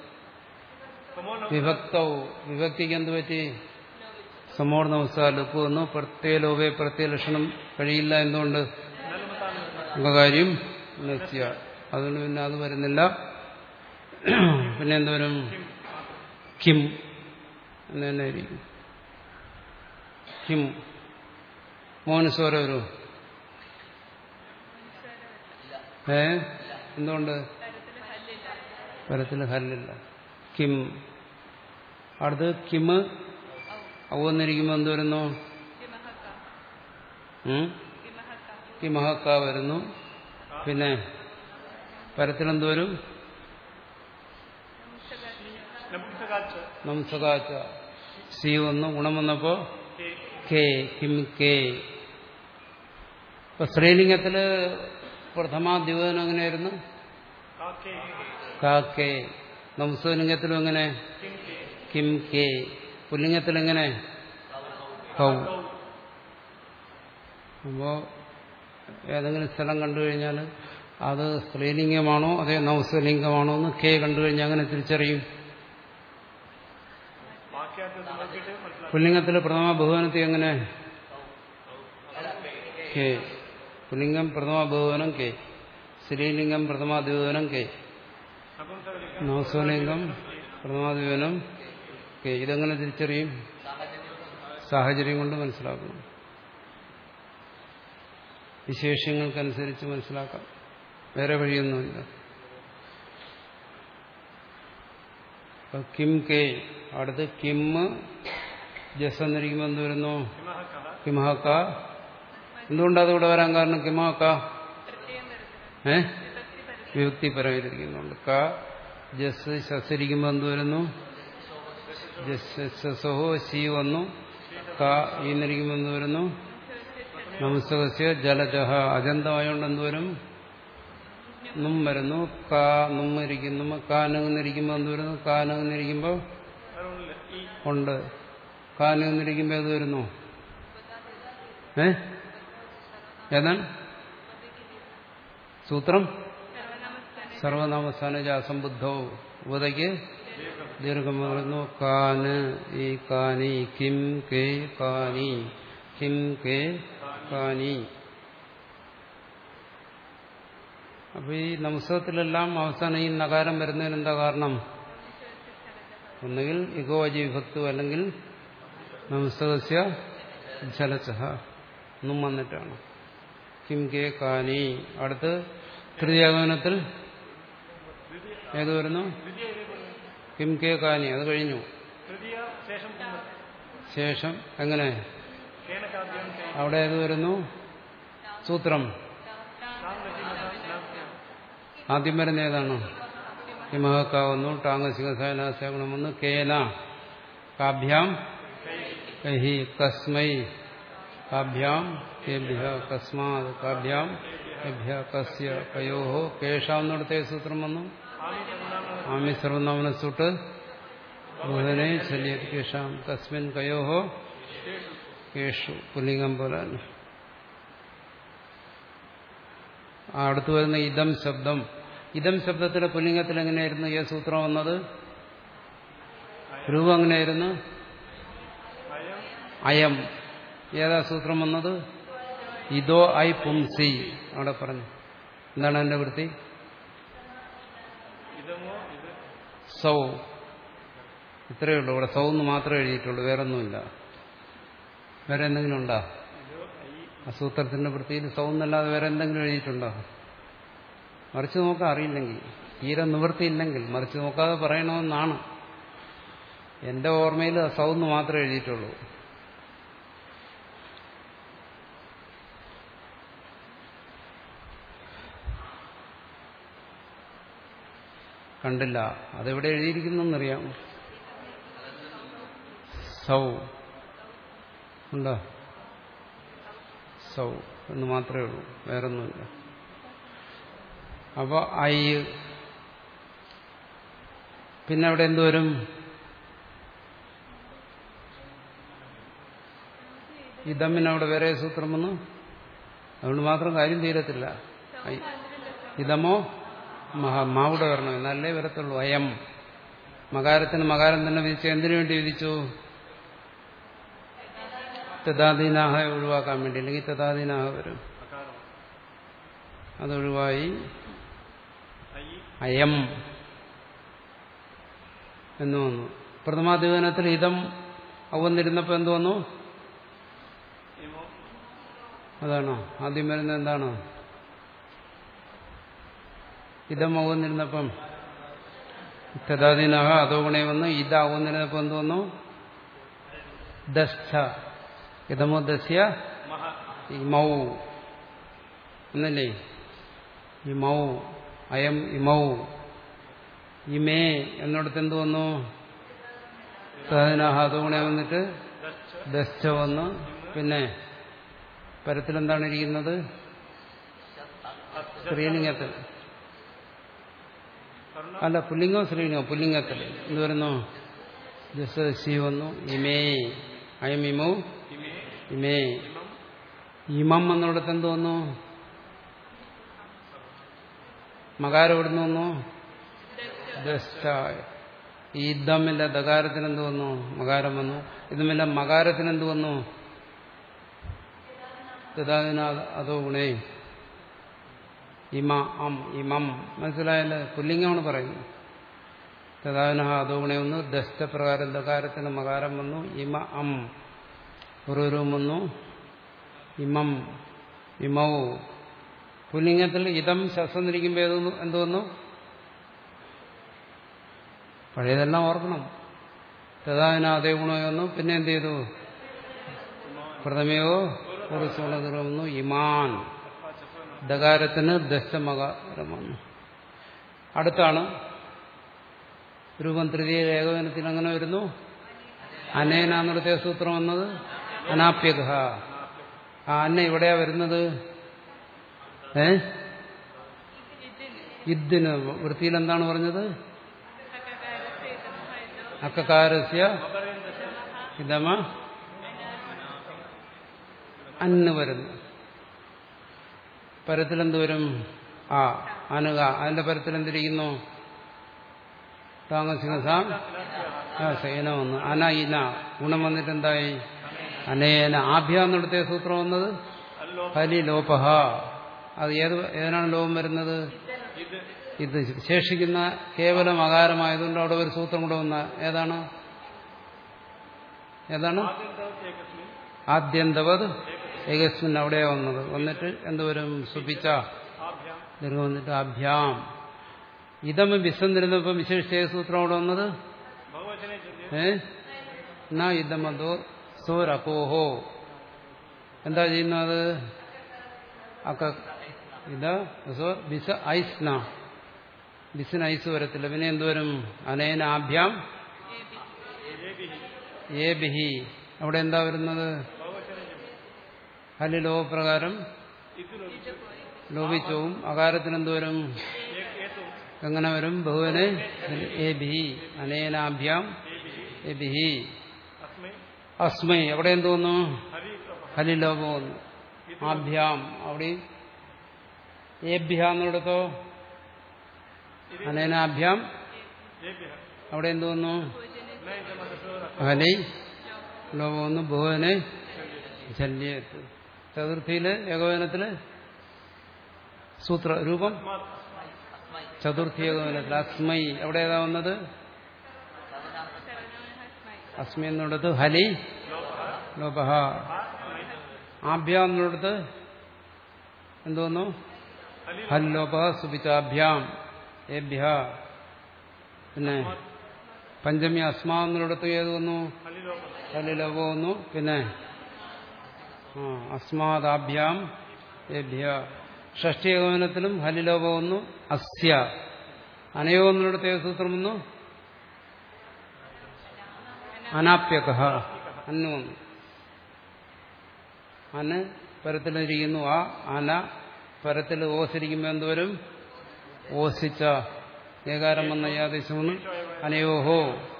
വിഭക്തവും വിഭക്തിക്ക് എന്ത് പറ്റി സമോർണവസാൽ ഉപ്പ് വന്നു പ്രത്യേലോപേ പ്രത്യലക്ഷണം കഴിയില്ല എന്തുകൊണ്ട് കാര്യം നസ്യ അതുകൊണ്ട് പിന്നെ അത് വരുന്നില്ല പിന്നെ എന്തുവരും കിം എന്ന് തന്നെ ഇരിക്കും കിം മോനുസ്വരം വരൂ ഏ എന്തുകൊണ്ട് പരത്തിൽ ഹല്ലില്ല കിം അടുത്ത് കിമ് അവന്നിരിക്കുമ്പോൾ എന്ത് വരുന്നു ഉം? കിമഹക്ക വരുന്നു പിന്നെ പരത്തിലെന്ത് വരും നംസകാച്ച സി വന്നു ഗുണം വന്നപ്പോ കെ കിം കെ ഇപ്പൊ സ്ത്രീലിംഗത്തില് പ്രഥമാ ദ്വിവചനം എങ്ങനെയായിരുന്നു കാ കെ നംസലിംഗത്തിലും എങ്ങനെ കിം കെ പുല്ലിംഗത്തിൽ എങ്ങനെ കൗ അപ്പോ ഏതെങ്കിലും സ്ഥലം കണ്ടു കഴിഞ്ഞാൽ അത് സ്ത്രീലിംഗമാണോ അതേ നവസ്വലിംഗമാണോ എന്ന് കെ കണ്ടു കഴിഞ്ഞാൽ അങ്ങനെ തിരിച്ചറിയും പുല്ലിംഗത്തിലെ പ്രഥമ ബഹുവനത്തിൽ എങ്ങനെ കെ പുല്ലിംഗം പ്രഥമ ബഹുവനം കെ സ്ത്രീലിംഗം പ്രഥമ ദ്വിവനം കെ നവസ്വലിംഗം പ്രഥമാദ്വിവനം കെ ഇതെങ്ങനെ തിരിച്ചറിയും സാഹചര്യം കൊണ്ട് മനസ്സിലാക്കണം വിശേഷങ്ങൾക്കനുസരിച്ച് മനസ്സിലാക്കാം വേറെ വഴിയൊന്നുമില്ല അപ്പൊ കിം കെ അടുത്ത് കിം ജസ് എന്നിരിക്കുമ്പോൾ എന്ത് വരുന്നു കിമഹക്ക എന്തുകൊണ്ടത് ഇവിടെ വരാൻ കാരണം കിമഹക്ക ഏ വിഭക്തി പരമായിരിക്കുന്നുണ്ട് ക ജസ് ശസ്കരിക്കുമ്പോൾ എന്ത് വരുന്നു ജസ്സഹോ ശി വന്നു ക ഈന്നിരിക്കുമ്പോൾ എന്ത് വരുന്നു നംസകസ്യ ജലജഹ അജന്തമായോണ്ട് എന്ത് വരും നും വരുന്നു കാ നും ഇരിക്കുന്നു കാനങ്ങിരിക്കുമ്പോൾ എന്ത് വരുന്നു കാനങ്ങിരിക്കുമ്പോൾ വേറെ ഒന്നുമില്ല ഈ ഉണ്ട് കാനങ്ങിരിക്കുമ്പോൾ ഏത് വരുന്നു ഏ ഏതാണ് സൂത്രം സർവനാമസ്ഥാന അസംബുദ്ധോ ഉപതയ്ക്ക് ദീർഘം വരുന്നു കാന് ഈ കാനി കിം കേ കാനി കിം കേ കാനി അപ്പൊ ഈ നമസ്തത്തിലെല്ലാം അവസാനം ഈ നകാരം വരുന്നതിന് എന്താ കാരണം ഒന്നുകിൽ ഇഗോവജി വിഭക്തു അല്ലെങ്കിൽ നമസ്തകസ്യ ജലചഹ എന്നും വന്നിട്ടാണ് കിം കെ കാനി അടുത്ത് തൃതീയാഗമനത്തിൽ ഏത് വരുന്നു കിം കെ കാനി അത് കഴിഞ്ഞു തൃതീയ ശേഷം കുമ്പ്. ശേഷം എങ്ങനെ കേനകാദ്യം കൈ അവിടെ ഏത് വരുന്നു സൂത്രം ആദ്യം വരുന്ന ഏതാണ് ഹിമഹക്കാവുന്നു ടാങ്ങസിംഹസായനാശകണം വന്നു കേന കാഭ്യാം കഹി കസ്മൈ കാഭ്യാം കേഭ്യ കസ്മാത് കാഭ്യാം കേഭ്യ കസ്യ കയോ കേഷാം എന്നിടത്തെ സൂത്രം വന്നു ആമി സർവനാമന സൂട്ട് ബുധനെ ശല്യത് കേഷാം കസ്മിൻ കയോ കേഷു പുല്ലിംഗം പോലെ തന്നെ ആ അടുത്ത് വരുന്ന ഇതം ശബ്ദം ഇതം ശബ്ദത്തിന്റെ പുല്ലിംഗത്തിൽ എങ്ങനെയായിരുന്നു ഏ സൂത്രം വന്നത് രൂപം എങ്ങനെയായിരുന്നു അയം ഏതാ സൂത്രം വന്നത് ഇതോ ഐ പുംസി അവിടെ പറഞ്ഞു എന്താണ് എന്റെ വൃത്തി ഇതമോ ഇത് സൗ ഇത്രയേ ഉള്ളൂ ഇവിടെ സൗ എന്ന് മാത്രമേ എഴുതിയിട്ടുള്ളൂ വേറൊന്നുമില്ല വേറെ എന്തെങ്കിലും ഉണ്ടോ ആ സൂത്രത്തിന്റെ വൃത്തിയിൽ സൗ എന്നല്ലാതെ വേറെ എന്തെങ്കിലും എഴുതിയിട്ടുണ്ടോ മറിച്ച് നോക്കാൻ അറിയില്ലെങ്കിൽ തീരെ നിവൃത്തിയില്ലെങ്കിൽ മറിച്ച് നോക്കാതെ പറയണമെന്നാണ് എന്റെ ഓർമ്മയിൽ സൗ എന്ന് മാത്രമേ എഴുതിയിട്ടുള്ളൂ കണ്ടില്ല അതെവിടെ എഴുതിയിരിക്കുന്നറിയാം സൗ ഉണ്ടോ സൗ എന്ന് മാത്രമേ ഉള്ളൂ വേറൊന്നുമില്ല അപ്പൊ ഐ പിന്നെ അവിടെ എന്തുവരും ഇതമ്മിന് അവിടെ വേറെ സൂത്രം വന്നു അതുകൊണ്ട് മാത്രം കാര്യം തീരത്തില്ല ഐ. ഇതമോ മഹ മാവിടെ വരണം എന്നല്ലേ വരത്തുള്ളൂ അയം മകാരത്തിന് മകാരം തന്നെ വിധിച്ചു എന്തിനു വേണ്ടി വിധിച്ചു തഥാദീനാഹ ഒഴിവാക്കാൻ വേണ്ടി അല്ലെങ്കിൽ തഥാദീനാഹ വരും അതൊഴിവായി ഐ അയം എന്ന് വന്നു പ്രഥമാധിപനത്തിൽ ഇതം അവന്നിരുന്നപ്പോ എന്ത് വന്നു ഇമോ അതാണോ ആദ്യം വരുന്നത് എന്താണ് ഇതം ആവുന്നിരുന്നപ്പം തഥാദീനഹ അതോ ഗുണേ വന്ന് ഇതാവുന്നിരുന്നപ്പോ എന്ത് വന്നു ദസ്ഥ ഇതമോ ദസ്യ മഹ ഇമൗ എന്നല്ലേ ഇമൗ അയം ഇമൗ ഇമേ എന്നിടത്ത് എന്ത് വന്നു തഥാദീനഹ അതോ ഗുണേ വന്നിട്ട് ദസ്ഥ വന്നു പിന്നെ പരത്തിലെന്താണ് ഇരിക്കുന്നത് സ്ത്രീലിംഗത്തിൽ അല്ല പുല്ലിംഗോ സ്ത്രീലിംഗോ പുല്ലിംഗത്തിൽ എന്ത് വരുന്നു ജസ് ശി വന്നു ഇമേ അയം ഇമൗ ഇമേ ഇമേ ഇമം എന്നിടത്ത് എന്ത് വന്നു മകാരം എവിടുന്ന് വന്നു ദസ്റ്റ ഈ ഇദ്ദമില്ല ദകാരത്തിന് എന്ത് വന്നു മകാരം വന്നു ഇതുമില്ല മകാരത്തിന് എന്ത് വന്നു തഥാദിന അതോ ഗുണേ ഇമ അം ഇമം മനസ്സിലായല്ലേ പുല്ലിംഗമാണ് പറയുന്നത് തഥാദിന അതോ ഗുണേ വന്നു ദസ്റ്റപ്രകാരം ദകാരത്തിന് മകാരം വന്നു ഇമ അം പൂർവരൂപം വന്നു ഇമം ഇമൗ പുല്ലിംഗത്തിൽ ഇതം ശസ്ത്രം ഇരിക്കുമ്പോൾ ഏത് എന്ത് വന്നു പഴയതെല്ലാം ഓർക്കണം തഥാദിന അതേ ഗുണമോ വന്നു പിന്നെ എന്ത് ചെയ്തു പ്രഥമയോ പുരുഷോളതരം വന്നു ഇമാൻ ദകാരത്തിന് ദശമകാരം വന്നു അടുത്താണ് രൂപം തൃതീയ ഏകോപനത്തിൽ അങ്ങനെ വരുന്നു അനേന എന്നിടത്തെ സൂത്രം വന്നത് അനാപ്യക ആ അന്ന എവിടെയാ വരുന്നത് ഏ ഇദ്ദിന് വൃത്തിയിൽ എന്താണ് പറഞ്ഞത് അക്കകാരസ്യ ഇതമ അന്ന് വരുന്നു പരത്തിലെന്ത് വരും ആ അനുക അതിന്റെ പരത്തിൽ എന്തിരിക്കുന്നു താമസിംഗസാം ആ സേന വന്നു അന ഇന ഗുണം വന്നിട്ട് എന്തായി അനേന ആഭ്യ എന്നെടുത്ത സൂത്രം വന്നത് ഹലി ലോപഹ അത് ഏത് ഏതിനാണ് ലോപം വരുന്നത് ഇത് ശേഷിക്കുന്ന കേവലം അകാരമായതുകൊണ്ട് അവിടെ ഒരു സൂത്രം കൂടെ വന്ന ഏതാണ് ഏതാണ് ആദ്യന്തവത് ഏകസ്മിൻ അവിടെ വന്നത് വന്നിട്ട് എന്തുവരും സുപിച്ച ദീർഘം വന്നിട്ട് അഭ്യാം ഇതം വിസന്നിരുന്നപ്പോ വിശേഷിച്ച ഏത് സൂത്രം അവിടെ വന്നത് ബഹുവചനെ ചൊല്ലി ഏ എന്നാ ഇതമതോ സോരക്കോഹോ എന്താ ചെയ്യുന്നത് അക്ക ഇത് സോ ബിസ ഐസ്ന ബിസിന് ഐസ് വരത്തില്ല പിന്നെ എന്തുവരും അനേനാഭ്യാം ഏ ബിഹി അവിടെ എന്താ വരുന്നത് ഹലി ലോകപ്രകാരം ലോപിച്ചവും അകാരത്തിന് എന്തുവരും എങ്ങനെ വരും ബഹുവിന് ഏ ബിഹി അനേനാഭ്യാം ഏ ബിഹി അസ്മൈ അസ്മൈ അവിടെ എന്ത് വന്നു ഹരി ഹലിലോപം വന്നു ആഭ്യാം അവിടെ ഏഭ്യ എന്നിടത്തോ അനേനാഭ്യാം ഏഭ്യ അവിടെ എന്ത് വന്നു നൈ ജമതസോര ഹലി ലോപം വന്നു ബഹുവിന് ശല്യത്ത് ചതുർത്ഥിയില് ഏകോപനത്തില് സൂത്ര രൂപം ചതുർത്ഥി ഏകോപനത്തിൽ അസ്മൈ അവിടെ ഏതാ വന്നത് അസ്മി എന്നിടത്ത് ഹലി ലോപഹ ആഭ്യ എന്നിടത്ത് എന്തോന്നു ഹല്ലോപ സുപിച്ചാഭ്യാം ഏഭ്യ പിന്നെ പഞ്ചമി അസ്മാ എന്നിടത്ത് ഏത് വന്നു ഹലിലോപ വന്നു പിന്നെ ആ അസ്മാദാഭ്യാം ഏഭ്യ ഷഷ്ടി ഏകോപനത്തിലും ഹലിലോപ വന്നു അസ്യ അനയോ എന്നിടത്ത് ഏത് സൂത്രം വന്നു അനാപ്യക അന്നു വന്നു അന് പരത്തിലിരിക്കുന്നു ആ അന പരത്തിൽ ഓസിരിക്കുമ്പോൾ എന്തുവരും ഓസിച്ച ഏകാരം വന്ന യാദേശം വന്നു അനയോഹോ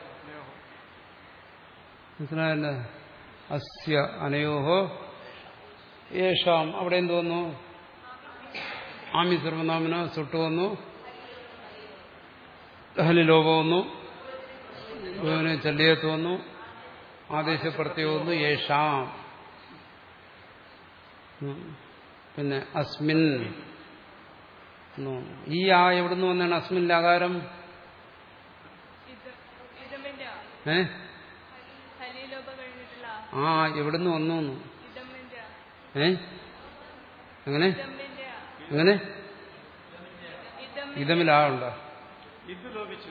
മനസ്സിലായല്ലോ അസ്യ അനയോഹോ യേഷാം അവിടെ എന്ത് വന്നു ആമി സർവനാമന സുട്ടു വന്നു ഹലിലോപ വന്നു ഭുവന് ചല്ലിയത്ത് വന്നു ആദേശപ്രത്യം വന്നു യേഷാം ഉം. പിന്നെ അസ്മിൻ എന്ന് വന്നു. ഈ ആ എവിടുന്ന് വന്നാണ് അസ്മിന്റെ ആകാരം ഇത് ഇതമിന്റെ ആ. ഏ ഹലിലോപ കഴിഞ്ഞിട്ടുള്ള ആ എവിടുന്ന് വന്നു എന്ന്. ഇതമിന്റെ ആ. ഏ എങ്ങനെ ഇതമിന്റെ ആ. എങ്ങനെ ഇതം ഇതമിൽ ആ ഉണ്ടോ ഇത് ലോപിച്ചു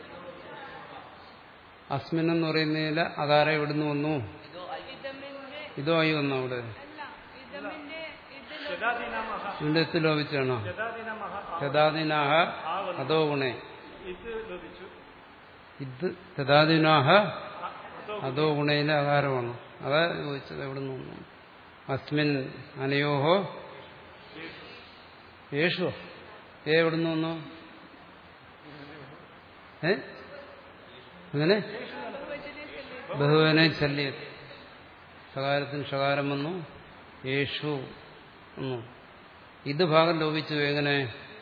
അസ്മിൻ എന്ന് പറയുന്നതിൽ അകാരം എവിടുന്ന് വന്നു ഇതമിന്റെ ഇതോ ആയി വന്നു അവിടെ അല്ല ഇതമിന്റെ ഇത് യഥാദീനാമഹ ഇവിടെ എത്തി ലോപിച്ചാണോ യഥാദീനാമഹ തഥാദിനാഹ അതോ ഗുണേ ഇത് ലോപിച്ചു ഇത് തഥാദിനാഹ അതോ അതോ ഗുണയിലെ അകാരമാണ് അതാ ചോദിച്ചത് എവിടുന്ന് വന്നു അസ്മിൻ അനയോഹോ യേശു ഏ എവിടുന്ന് വന്നു ഏ അങ്ങനെ ബഹുവനെ ശല്യ സകാരത്തിന് ഷകാരം വന്നു യേശു വന്നു ഇത് ഭാഗം ലോപിച്ചു എങ്ങനെ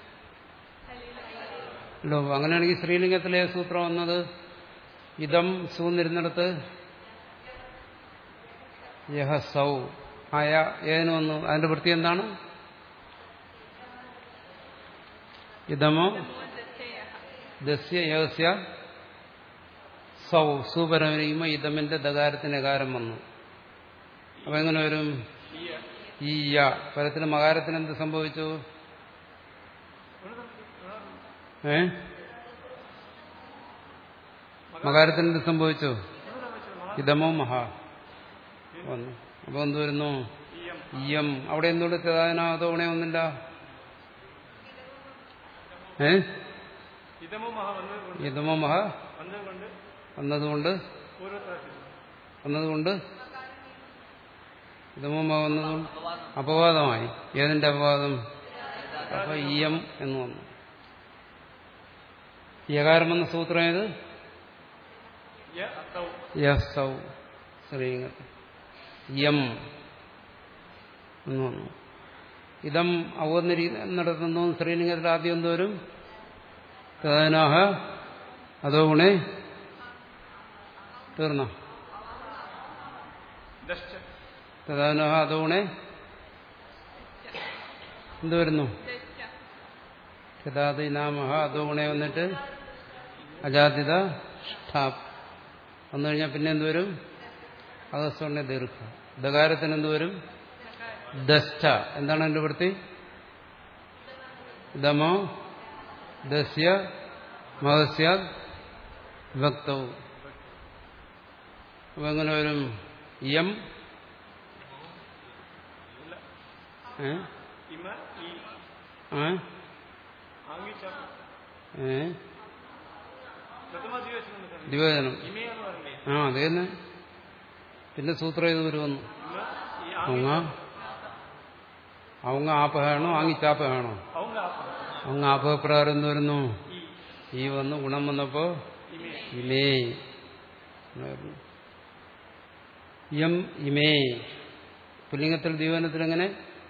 ലോപം അങ്ങനെയാണെങ്കിൽ ശ്രീലിംഗത്തിലെ സൂത്രം വന്നത് ഇതം സൂന്നിരുന്നിടത്ത് യഹ സൗ ആയ ഏതിന് വന്നു അതിന്റെ വൃത്തി എന്താണ് ഇതമോ ദസ്യ യഹസ്യ സൗ സൂപരമിരിക്കുമ്പോൾ ഇതമിന്റെ ദകാരത്തിന് അകാരം വന്നു അപ്പൊ എങ്ങനെ വരും ഈ യ പരത്തിന് മകാരത്തിന് എന്ത് സംഭവിച്ചു ഏ മകാരത്തിന് എന്ത് സംഭവിച്ചു ഇതമോ മഹാ വന്നു അപ്പൊ എന്ത് വരുന്നു ഇയം അവിടെ എന്തുകൊണ്ട് തെതാനാതോ ഗുണേ ഒന്നില്ല ഏ ഇതമോ മഹ വന്നതുകൊണ്ട് ഇതമോ മഹ വന്നതുകൊണ്ട് വന്നതുകൊണ്ട് പൂർവ്വത്രാശി വന്നതുകൊണ്ട് ഇതമമാകുന്നതുകൊണ്ട് അപവാദമായി ഏതിന്റെ അപവാദം അപ്പൊ ഇയം എന്ന് വന്നു യകാരം എന്ന സൂത്രം ഏത് യ തൗ യസൗ ശ്രീലിംഗത്തിൽ യം എന്ന് വന്നു ഇതം അവന്നിരിക്കുന്നിടത്തുനിന്ന് ശ്രീലിംഗത്തിൽ ആദ്യം എന്തോരും തദനാഹ അതോ ഗുണേ തീർന്നോ ദശ്ച തദാനഹ അതോ ഗുണേ എന്ത് വരുന്നു യഥാതിനാമഹ അതോ ഗുണേ വന്നിട്ട് അജാതിത ഷ്ഠാപ് വന്നു കഴിഞ്ഞാൽ പിന്നെ എന്ത് വരും അഗസ്വണ്ണ ദീർഘ ദകാരത്തിന് എന്ത് വരും ദസ്റ്റ എന്താണ് എന്റെ വൃത്തി ദമോ ദസ്യ മഹസ്യ വിഭക്തവും അപ്പൊ എങ്ങനെ വരും യം ഏ ഇമ ഈ ഏ ആംഗിച്ച ഏ പ്രഥമ ദിവസം ദിവചനം ഇമയെന്ന് പറഞ്ഞേ ആ അത് തന്നെ പിന്നെ സൂത്രം ഇത് വരുമെന്നു ഇമ ഈ அவங்க அவங்க ആപഹാണോ ആങ്ങിച്ചാപ്പഹാണോ அவங்க அவங்க ആപപ്രകാരം എന്ത് വരുന്നു ഈ ഈ വന്നു ഗുണം വന്നപ്പോ ഇമേ ഇമേ എന്നായിരുന്നു. യം ഇമേ പുല്ലിംഗത്തിൽ ദീവനത്തിൽ എങ്ങനെ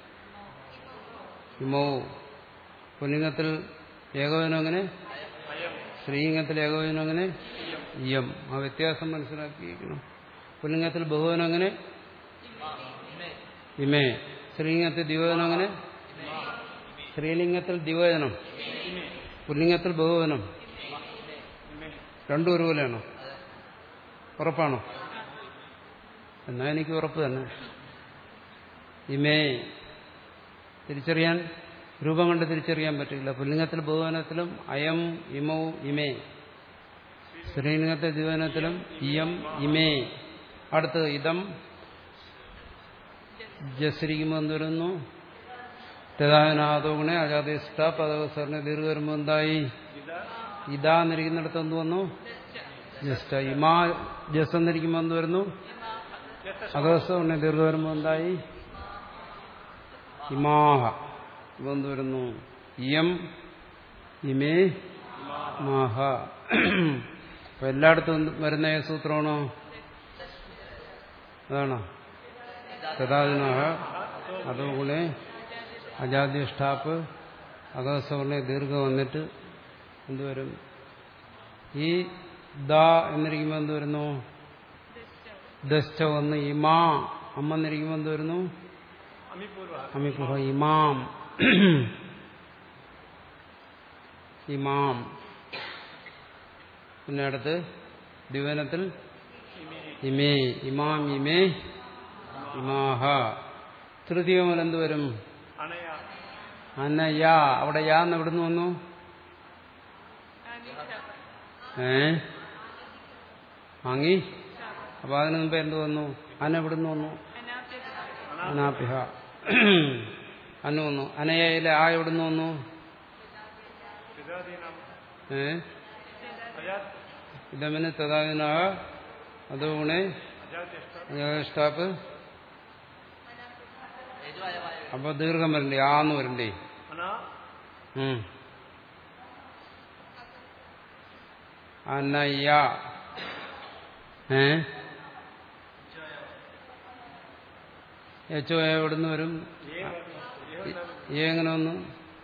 ഇമോ പുല്ലിംഗത്തിൽ ഏകവചനം എങ്ങനെ അയം സ്ത്രീലിംഗത്തിൽ ഏകവചനം എങ്ങനെ യം ആ വ്യത്യാസം മനസ്സിലാക്കിയിരിക്കണം പുല്ലിംഗത്തിൽ ബഹുവനം എങ്ങനെ ഇമേ സ്ത്രീലിംഗത്തിൽ ദിവചനം എങ്ങനെ സ്ത്രീലിംഗത്തിൽ ദിവചനം പുല്ലിംഗത്തിൽ ബഹുവനം രണ്ടും ഒരുപോലെയാണോ ഉറപ്പാണോ എന്നാ എനിക്ക് ഉറപ്പ് തന്നെ ഇമേ തിരിച്ചറിയാൻ രൂപം കൊണ്ട് തിരിച്ചറിയാൻ പറ്റില്ല പുല്ലിംഗത്തിൽ ബഹുവനത്തിലും അയം ഇമൗ ഇമേ സ്ത്രീലിംഗത്തെ ദിവനത്തിലും ഇയം ഇമേ അടുത്ത് ഇതം ജസ്രിക്കുമ്പോൾ എന്ത് വരുന്നു തെതാനാദോ ഗുണേ അജാതിഷ്ട പദവസറിന് ദീർഘ വരുമ്പോൾ എന്തായി ഇതാ എന്നിരിക്കുന്നിടത്ത് എന്ത് വന്നു ജസ്റ്റ ഇമാ ജസ് എന്നിരിക്കുമ്പോൾ എന്ത് വരുന്നു അഗസ്വറിന് ദീർഘ വരുമ്പോൾ എന്തായി ഇമാഹ ഇവ എന്ത് വരുന്നു ഇയം ഇമേ മാഹ അപ്പൊ എല്ലായിടത്തും എന്ത് വരുന്ന ഏത് സൂത്രമാണോ അതാണോ തഥാദിനാഹ അതോ ഗുണേ അജാദ്യഷ്ടാപ്പ് അഗസ്വർണ ദീർഘ വന്നിട്ട് എന്തുവരും ഈ ദ എന്നിരിക്കുമ്പോൾ എന്ത് വരുന്നു ദശ്ച വന്ന് ഇമാ അമ്മ എന്നിരിക്കുമ്പോൾ എന്ത് വരുന്നു അമിപൂർവ അമിപുഹ ഇമാം ഇമാം പിന്നെ അടുത്ത് ദിവനത്തിൽ ഇമേ ഇമാം ഇമേ ഇമാഹ തൃതീയമൽ എന്ത് വരും അണയ അനയാ അവിടെ യാ എന്ന് എവിടുന്ന് വന്നു ഏ വാങ്ങി അപ്പൊ അതിനു മുമ്പ് എന്ത് വന്നു അന എവിടുന്ന് വന്നു അനാപിഹ അന്നു വന്നു അനയയിലെ ആ എവിടുന്ന് വന്നു പിതാദീനാം ഏ അജാത് ഇതമിന് തഥാദിന അതോ ഗുണേ അജാത്യഷ്ട സ്റ്റാപ്പ് യജുവായമായ അപ്പൊ ദീർഘം വരണ്ടേ ആന്ന് വരണ്ടേ അനാ ഉം. അനയ ഏ എച്ചോ എവിടുന്ന് വരും ഏ എങ്ങനെ വന്നു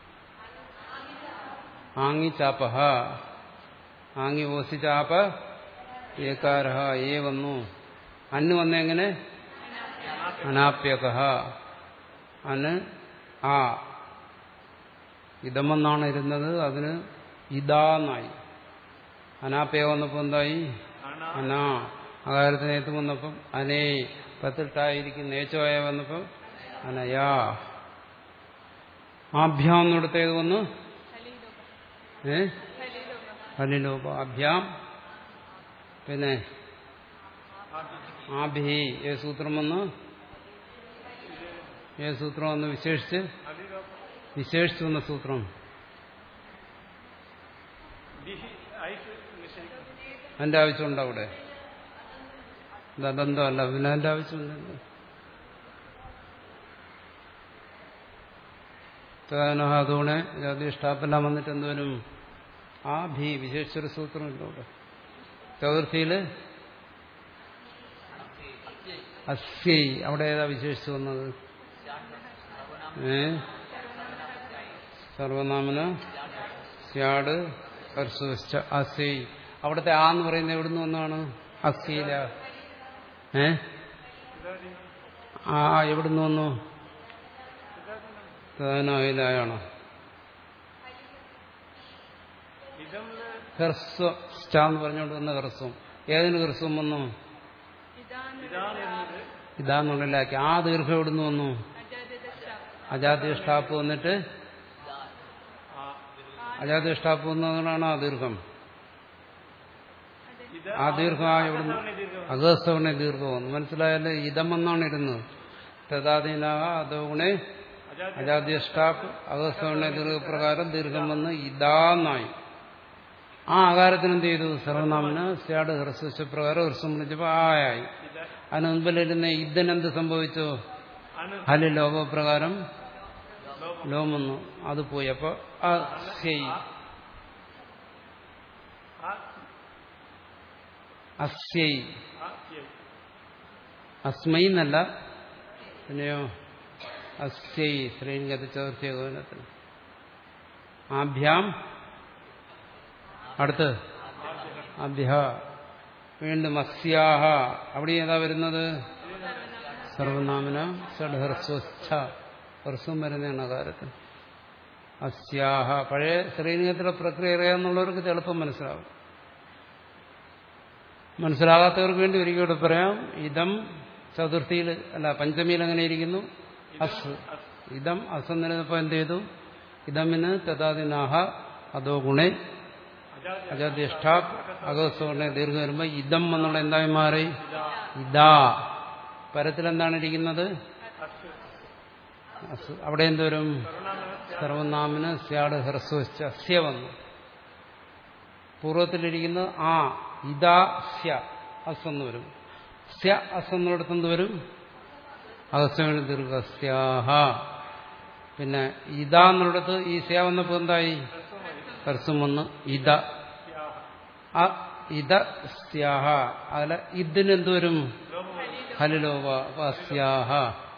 ആങ്ങി ചാപ്പഹ ആങ്ങി ഓസി ചാപ്പ ഏകാരഹ ഏ വന്നു അന്ന് വന്നെങ്ങനെ അനാപ്യകഹ അന് ആ ഇതമെന്നാണ് ഇരുന്നത് അതിന് ഇതാന്നായി അനാപ്യ വന്നപ്പോ എന്തായി അണ അനാ അകാരത്തിന് ഏത്ത് വന്നപ്പം അനേ പത്തിട്ടായിരിക്കും നേച്ചോയ വന്നപ്പം അനയാ ആഭ്യാം എന്നിടത്ത് ഏത് വന്നു ഏ ഹലിലോപ അഭ്യാം പിന്നെ ആഭി ഏ സൂത്രം വന്ന് ഏ സൂത്രം വന്ന് വിശേഷിച്ച് അധികം വിശേഷിച്ച് വന്ന സൂത്രം ദിഹി ഐക്ക് നിശ്ചയിക്കും അതിന്റെ ആവശ്യമുണ്ടോ അവിടെ ദന്തമല്ല പിന്നെ അതിന്റെ ആവശ്യമില്ലല്ലോ തദാനഹ അതോണെ ജാതിഷ്ടാപ്പെല്ലാം വന്നിട്ട് എന്തോരും ആ ഭീ വിശേഷൊരു സൂത്രമില്ല ഇവിടെ ചതുർത്ഥിയില് അസ്യൈ അവിടെ ഏതാ വിശേഷിച്ചു വന്നത് ഏ സർവനാമന സ്യാട് ഹർസുശ്ച അസ്യൈ അവിടുത്തെ ആ എന്ന് പറയുന്നത് എവിടുന്ന് വന്നാണ് അസ്യയില ഏ ആ എവിടുന്ന് വന്നു തദാനായാണോ ഇതമില് ഹ്രസ്വ എന്ന് പറഞ്ഞുകൊണ്ട് വന്ന ഹ്രസ്വം ഏതിന് ഹ്രസ്വം വന്നു ഇതാണ് ഇതാണ് എന്നത് ഇതാന്നുള്ളിലാക്കി ആ ദീർഘം എവിടുന്ന് വന്നു അജാതി ഷ്ടാപ്പ് വന്നിട്ട് ആ അജാതി ഷ്ടാപ്പ് വന്നതുകൊണ്ടാണ് ആ ദീർഘം ഇത് ആ ദീർഘം ആ എവിടുന്ന് ദീർഘം അഗസ്തവണെ ദീർഘം വന്നു മനസ്സിലായാലും ഇതം എന്നാണ് ഇരുന്നത് തഥാദീനാഹ അതോഗുണെ അജാതി അജാതി ഷ്ടാപ്പ് അഗസ്തവണെ ദീർഘപ്രകാരം ദീർഘം വന്ന് ഇതാന്നായി ആ ആകാരത്തിന് എന്ത് ചെയ്തു സർവനാമന് സ്യാട് ഹ്രസ്വപ്രകാരം ഹ്രസ്വം വിളിച്ചപ്പോ ആയായി ഇത് അതിന് മുൻപിലിരുന്ന ഇദ്ദനെന്ത് സംഭവിച്ചു അണ് ഹല് ലോകപ്രകാരം ലോകം ലോം വന്നു അത് പോയി അപ്പൊ അസ്യൈ ആ അസ്യൈ ആ യൈ. അസ്മൈ എന്നല്ല പിന്നെയോ അസ്യൈ ശ്രീനികത ചതുർത്ഥിയ ഗോനത്തിന് ആഭ്യാം അടുത്ത് അഭ്യ വീണ്ടും അസ്യാഹ അവിടെ ഏതാ വരുന്നത് സർവനാമന ഷഡ്ഹർസ്വസ്ഥ ഹർസ്വം വരുന്നതാണ് അകാരത്തിൽ അസ്യാഹ പഴയ ശ്രീനികത്തിലെ പ്രക്രിയ അറിയാമെന്നുള്ളവർക്ക് ഇത് എളുപ്പം മനസ്സിലാവും മനസ്സിലാകാത്തവർക്ക് വേണ്ടി ഒരിക്കലും പറയാം ഇതം ചതുർത്ഥിയിൽ അല്ല പഞ്ചമിയിൽ എങ്ങനെ ഇരിക്കുന്നു അസ് ഇതം അസം നിലനിന്നപ്പോ എന്ത് ചെയ്തു ഇതമിന് തഥാദിനാഹ അതോ ഗുണേ അജാതി അജാദ്യഷ്ടാപ് അഗസ്തോണെ ദീർഘം വരുമ്പോ ഇതം എന്നുള്ള എന്തായി മാറി ഇതാ പരത്തിൽ എന്താണ് ഇരിക്കുന്നത് അസ് അസ് അവിടെ എന്തോരും സർവനാമന സർവനാമിന് സ്യാട് ഹ്രസ്വച്ച സ്യ വന്നു പൂർവ്വത്തിലിരിക്കുന്നത് ആ ഇതാ സ്യ അസ് എന്ന് വരും സ്യ അസ് എന്നിടത്ത് എന്ത് വരും അഗസ്വന് ദീർഘസ്യാഹ പിന്നെ ഇതാ എന്നിടത്ത് ഈ സ്യ വന്നപ്പോ എന്തായി ഹ്രസ്വം വന്ന് ഇത ആ ഇത സ്യാഹ അതിലെ ഇതിന് എന്ത് വരും ഹലിലോവ അപ്പൊ അസ്യാഹ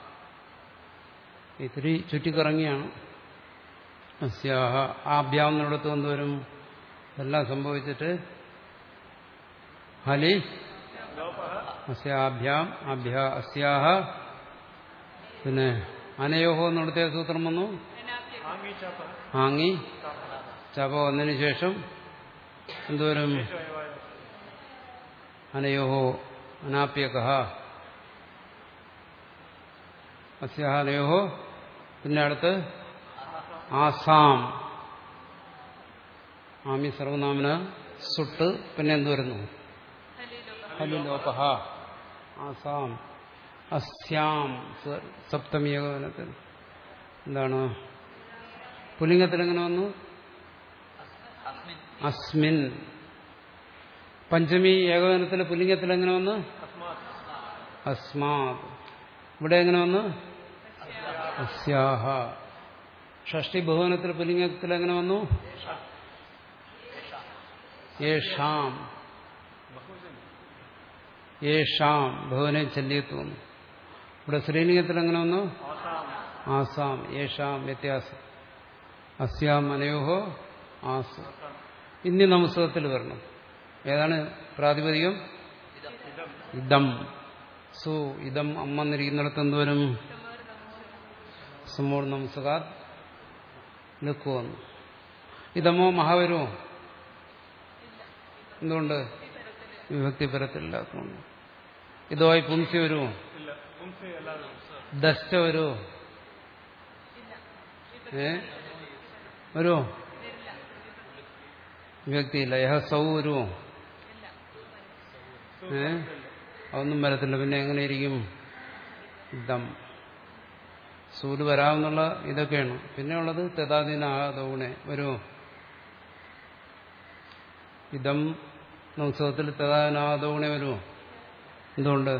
ഇത്തിരി ചുറ്റിക്കറങ്ങിയാണ് അസ്യാഹ ആഭ്യാന്നിടത്ത് കൊണ്ടുവരും എല്ലാം സംഭവിച്ചിട്ട് ഹലി അസ്യാഭ്യാം അഭ്യ അസ്യാഹ പിന്നെ അനയോഹോ എന്നിടത്തെ സൂത്രം വന്നു ആങ്ങി ചാപ്പ ആങ്ങി ചപ വന്നതിന് ശേഷം എന്തുവരും അനയോഹോ അനാപ്യക അസ്യാഹ അനയോഹോ പിന്നെ അടുത്ത് ആസാം ആമി സർവനാമന സുട്ട് പിന്നെ എന്ത് വരുന്നു ഹലിലോപഹ ആസാം അസ്യാം സ- സപ്തമി ഏകോപനത്തിൽ എന്താണ് പുല്ലിംഗത്തിൽ എങ്ങനെ വന്നു അസ്മിൻ അസ്മിൻ പഞ്ചമി ഏകോപനത്തിൽ പുല്ലിംഗത്തിൽ എങ്ങനെ വന്നു അസ്മാത് ഇവിടെ എങ്ങനെ വന്നു അസ്യാഹ ഷഷ്ടി ബഹുവനത്തിൽ പുല്ലിംഗത്തിൽ എങ്ങനെ വന്നു യേഷാം യേഷാം ബഹുവനെ ചെല്ലിയത്ത് വന്നു ഇവിടെ ശ്രീലിംഗത്തിൽ എങ്ങനെ വന്നു ആസാം യേഷാം വ്യത്യാസം അസ്യാം മനയോഹോ ആസ് ഇനി നമസ്കത്തിൽ വരണം ഏതാണ് പ്രാതിപതികം ഇതം സു ഇതം അമ്മ എന്നിരിക്കുന്നിടത്ത് എന്തുവരും സമൂർ നമസ്കാർ നിൽക്കുവന്നു ഇതമോ മഹാവരുമോ എന്തുകൊണ്ട് വിഭക്തി പരത്തില്ലാത്തതുകൊണ്ട് ഇതുമായി പുംസി വരുമോ ഇല്ല പുംസി അല്ലാതെ ദസ്റ്റ വരുമോ ഏ വരുമോ വിഭക്തിയില്ല യഹ സൗ വരുമോ ഏ അതൊന്നും വരത്തില്ല പിന്നെ എങ്ങനെയിരിക്കും ദം സൂര് വരാമെന്നുള്ള ഇതൊക്കെയാണ് പിന്നെ ഉള്ളത് തെതാദീനാഹതൗണെ വരുമോ ഇതം നൗസവത്തിൽ തെതാദീനാഹതൗണെ വരുമോ എന്തുകൊണ്ട്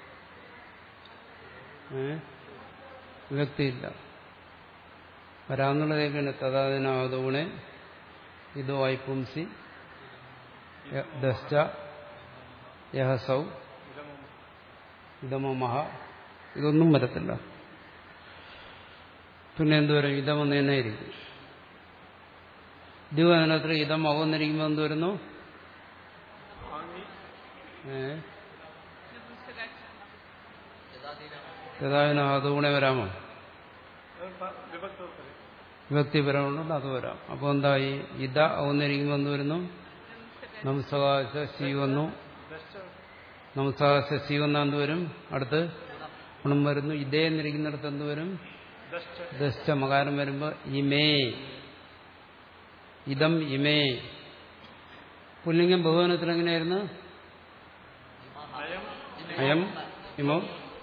ഏ വിഭക്തിയില്ല വരാന്നുള്ളതൊക്കെയാണ് തഥാദിനാവതൂണെ ഇതോ ഐപുംസി ദശ്ച യഹസൗ ഇതമമഹ ഇതൊന്നും വരത്തില്ല പിന്നെ എന്തുവരും ഇതമെന്ന് തന്നെ ഇരിക്കും ദിവനത്തിൽ ഇതം അവന്നിരിക്കുമ്പോൾ എന്ത് വരുന്നു ഏ യഥാവിന അതുകൂടെ വരാമോ विभक्त होता है വിഭക്തി പരമുണ്ട് അത് വരാം അപ്പോൾ എന്തായി ഇത അവന്നിരിക്കുമ്പോൾ എന്ത് വരുന്നു നമസ്കാശ സി വന്നു നമസ്കാശ സി വന്ന എന്ത് വരും അടുത്ത് ഗുണം വരുന്നു ഇതേ എന്നിരിക്കുന്നിടത്ത് എന്ത് വരും दश्च ദശ്ച മകാരം വരുമ്പോ ഇമേ ഇതം ഇമേ പുല്ലിംഗം ബഹുവനത്തിൽ എങ്ങനെയായിരുന്നു अयम അയം ഇമോ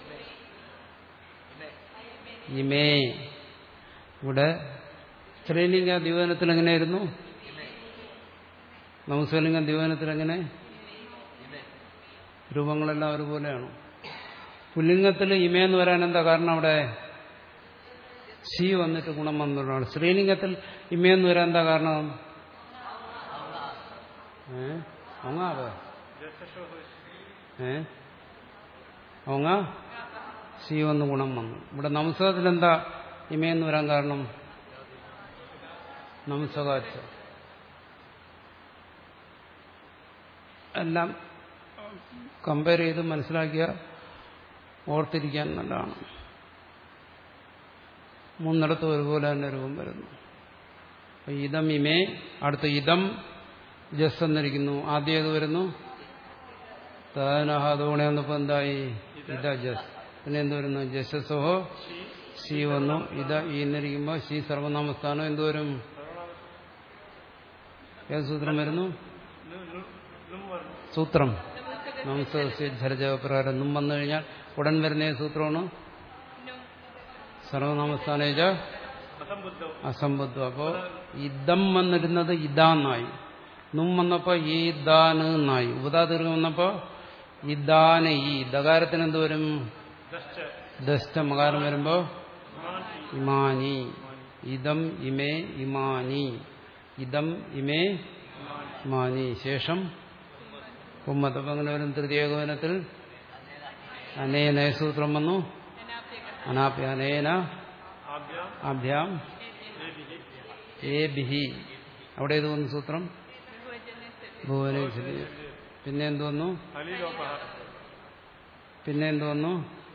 ഇമേ ഇവിടെ സ്ത്രീലിംഗ ദിവനത്തിൽ എങ്ങനെയായിരുന്നു നമസ്വലിംഗ ദിവനത്തിൽ എങ്ങനെ രൂപങ്ങളെല്ലാം ഒരുപോലെയാണ് പുല്ലിംഗത്തിൽ ഇമയെന്ന് വരാൻ എന്താ കാരണം അവിടെ ശി വന്നിട്ട് ഗുണം വന്നിട്ടാണ് സ്ത്രീലിംഗത്തിൽ ഇമയെന്ന് വരാൻ എന്താ കാരണം ഏ ഒങ്ങാവേ जैसे शो हो ഏ ഒങ്ങ ശി വന്ന് ഗുണം വന്നു ഇവിടെ നമസ്കാരത്തിൽ എന്താ ഇമയെന്ന് വരാൻ കാരണം നമസ്കാച്ച എല്ലാം കമ്പയർ ചെയ്ത് മനസ്സിലാക്കിയ ഓർത്തിരിക്കാൻ നല്ലതാണ് മൂന്നിടത്തും ഒരുപോലെ തന്നെ രൂപം വരുന്നു അപ്പൊ ഇതം ഇമേ അടുത്ത ഇതം ജസ് എന്നിരിക്കുന്നു ആദ്യം ഏത് വരുന്നു തദനഹാദോണെ വന്നപ്പോ എന്തായി ഇത ജസ് പിന്നെ എന്ത് വരുന്നു ജസസോഹോ സി വന്നു ഇത ഈ എന്നിരിക്കുമ്പോ സി സർവനാമസ്ഥാനം എന്ത് വരും ഏത് സൂത്രം വരുന്നു नुम वर्ण സൂത്രം നമസ്തസ്യ ധരജപ്രകാരം നും വന്നു കഴിഞ്ഞാൽ ഉടൻ വരുന്ന ഏത് സൂത്രമാണ് സർവനാമസ്ഥാനേജ असंबुद्ध അസംബദ്ധം അപ്പോ ഇതം വന്നിരുന്നത് ഇതാന്നായി നും വന്നപ്പോ ഈ ഇദാന് എന്നായി ഉപതാതീർഘം വന്നപ്പോ ഇദാന് ഈ ദകാരത്തിന് എന്ത് വരും दश्च ദസ്റ്റ മകാരം വരുമ്പോ मान ഇമാനി ഇതം ഇമേ ഇമാനി ഇതം ഇമേ ഇമാനി ശേഷം കുമ്മത്ത് അപ്പൊ അങ്ങനെ വരും തൃതീയകവനത്തിൽ അനേന സൂത്രം വന്നു അനാപ്യ അനേന आभ्याम ആഭ്യാം ഏ ബിഹി അവിടെ ഏത് വന്നു സൂത്രം ഭുവനേശ്വരി പിന്നെ എന്ത് വന്നു हलिलोपहार പിന്നെ എന്ത് വന്നു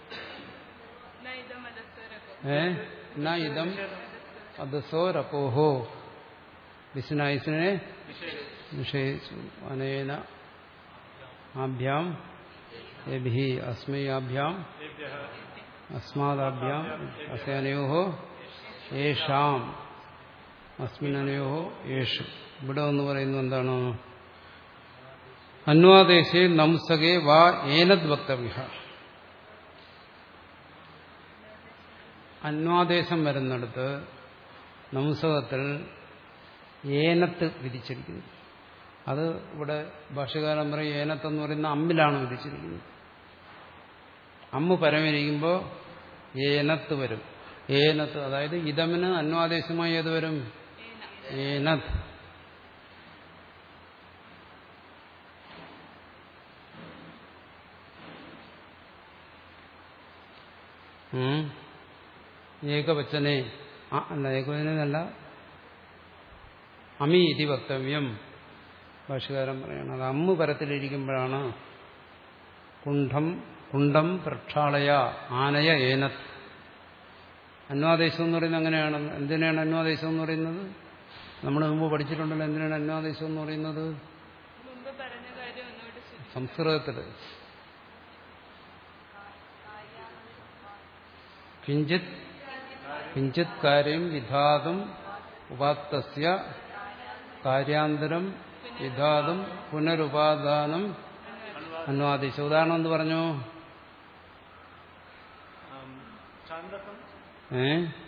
ഏ ന ഇതം അദസോരപ്പോഹോ വിസ്നായുസിനെ നിഷേധിച്ചു അനേന ആഭ്യാം എഭി അസ്മയാഭ്യാം एभ्यः അസ്മാദാഭ്യാം അസേനയോ യേഷാം അസ്മിനയോ യേഷു ഇവിടെ ഒന്ന് പറയുന്നത് എന്താണ് അന്വാദേശേ നംസകെ വാ ഏനദ് വക്തവ്യ അന്വാദേശം വരുന്നിടത്ത് നംസകത്തിൽ ഏനത്ത് വിധിച്ചിരിക്കുന്നു അത് ഇവിടെ ഭാഷകാരൻ പറയും ഏനത്തെന്ന് പറയുന്ന അമ്മിലാണ് വിധിച്ചിരിക്കുന്നത് അമ്മ പരമിരിക്കുമ്പോൾ ഏനത്ത് വരും ഏനത്ത് അതായത് ഇതമിന് അന്വാദേശമായി ഏത് വരും ഏനത്ത് ഉം. ഏകവചനെ ആ അല്ല ഏകവചനല്ല അമി ഇതി വക്തവ്യം ഭാഷകാരൻ പറയണം അത് അമ്മ പരത്തിലിരിക്കുമ്പോഴാണ് കുണ്ഠം കുണ്ഠം പ്രക്ഷാളയ ആനയ ഏനത്ത് അന്വാദേശം എന്ന് പറയുന്നത് അങ്ങനെയാണ് എന്തിനാണ് അന്വാദേശം എന്ന് പറയുന്നത് നമ്മൾ മുമ്പ് പഠിച്ചിട്ടുണ്ടല്ലോ എന്തിനാണ് അന്വാദേശം എന്ന് പറയുന്നത് മുമ്പ് പറഞ്ഞ കാര്യം ഒന്നുകൂടി സൂചി- സംസ്കൃതത്തിൽ കിഞ്ചിത് കിഞ്ചിത് കാര്യം വിധാതും ഉപാത്തസ്യ കാര്യാന്തരം വിധാതും പുനരുപാദാനം അന്വാദേശം ഉദാഹരണം എന്ത് പറഞ്ഞു छांदकम ഏ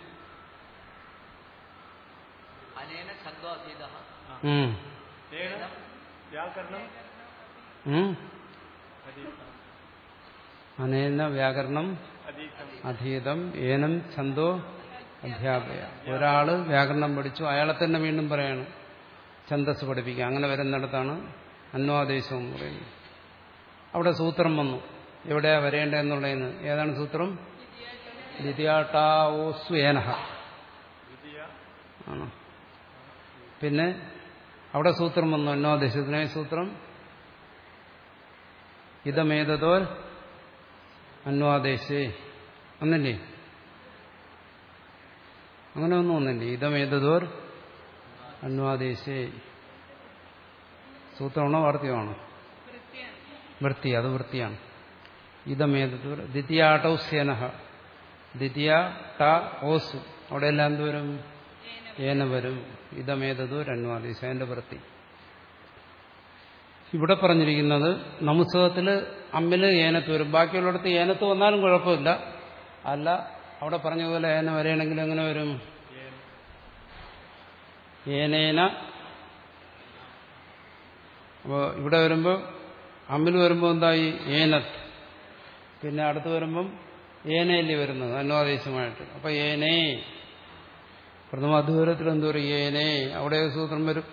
अनेन छन्दोऽधीतः ഉം. तेन व्याकरणम ഉം. अधीतः അനേന വ്യാകരണം അധീതം അധീതം ഏനം ഛന്തോ അധ്യാപയ ഒരാള് വ്യാകരണം പഠിച്ചു അയാളെ തന്നെ വീണ്ടും പറയാണ് ഛന്തസ് പഠിപ്പിക്കുക അങ്ങനെ വരുന്നിടത്താണ് അന്വാദേശം എന്ന് പറയുന്നത് അവിടെ സൂത്രം വന്നു എവിടെയാ വരേണ്ടതെന്നുള്ളതിന് ഏതാണ് സൂത്രം ദ്വിതീയാട്ടാവോസ്വേനഹ ദ്വിതീയ ആണ് പിന്നെ അവിടെ സൂത്രം വന്നു അന്വാദേശത്തിനായ സൂത്രം ഇതമേതോ അന്വാദേശേ ഒന്നില്ലേ അങ്ങനെ ഒന്നും ഒന്നില്ലേ ഇതമേതോർ അന്വാദേശേ സൂത്രമാണോ വാർത്തയാണോ വൃത്തിയാണ് വൃത്തി അത് വൃത്തിയാണ് ഇതമേതോർ ദ്വിതീയാട്ടൗസ്യനഹ ദ്വിതീയ ട ഓസു അവിടെ എല്ലാം എന്തോരും ഏന വരും ഇതമേതോർ അന്വാദേശം അതിന്റെ വൃത്തി ഇവിടെ പറഞ്ഞിരിക്കുന്നത് നമുസകത്തില് അമ്മില് ഏനത്ത് വരും ബാക്കിയുള്ളിടത്ത് ഏനത്ത് വന്നാലും കുഴപ്പമില്ല അല്ല അവിടെ പറഞ്ഞതുപോലെ ഏന വരെയാണെങ്കിൽ എങ്ങനെ വരും ഏനേന അപ്പോൾ ഇവിടെ വരുമ്പോൾ അമ്മിൽ വരുമ്പോൾ എന്തായി ഏനത്ത് പിന്നെ അടുത്ത് വരുമ്പം ഏനയല്ലേ വരുന്നത് അന്വാദേശമായിട്ട് അപ്പൊ ഏനേ പ്രഥമ അധ്വരത്തിൽ എന്ത് പറയും ഏനേ അവിടെ ഏത് സൂത്രം വരും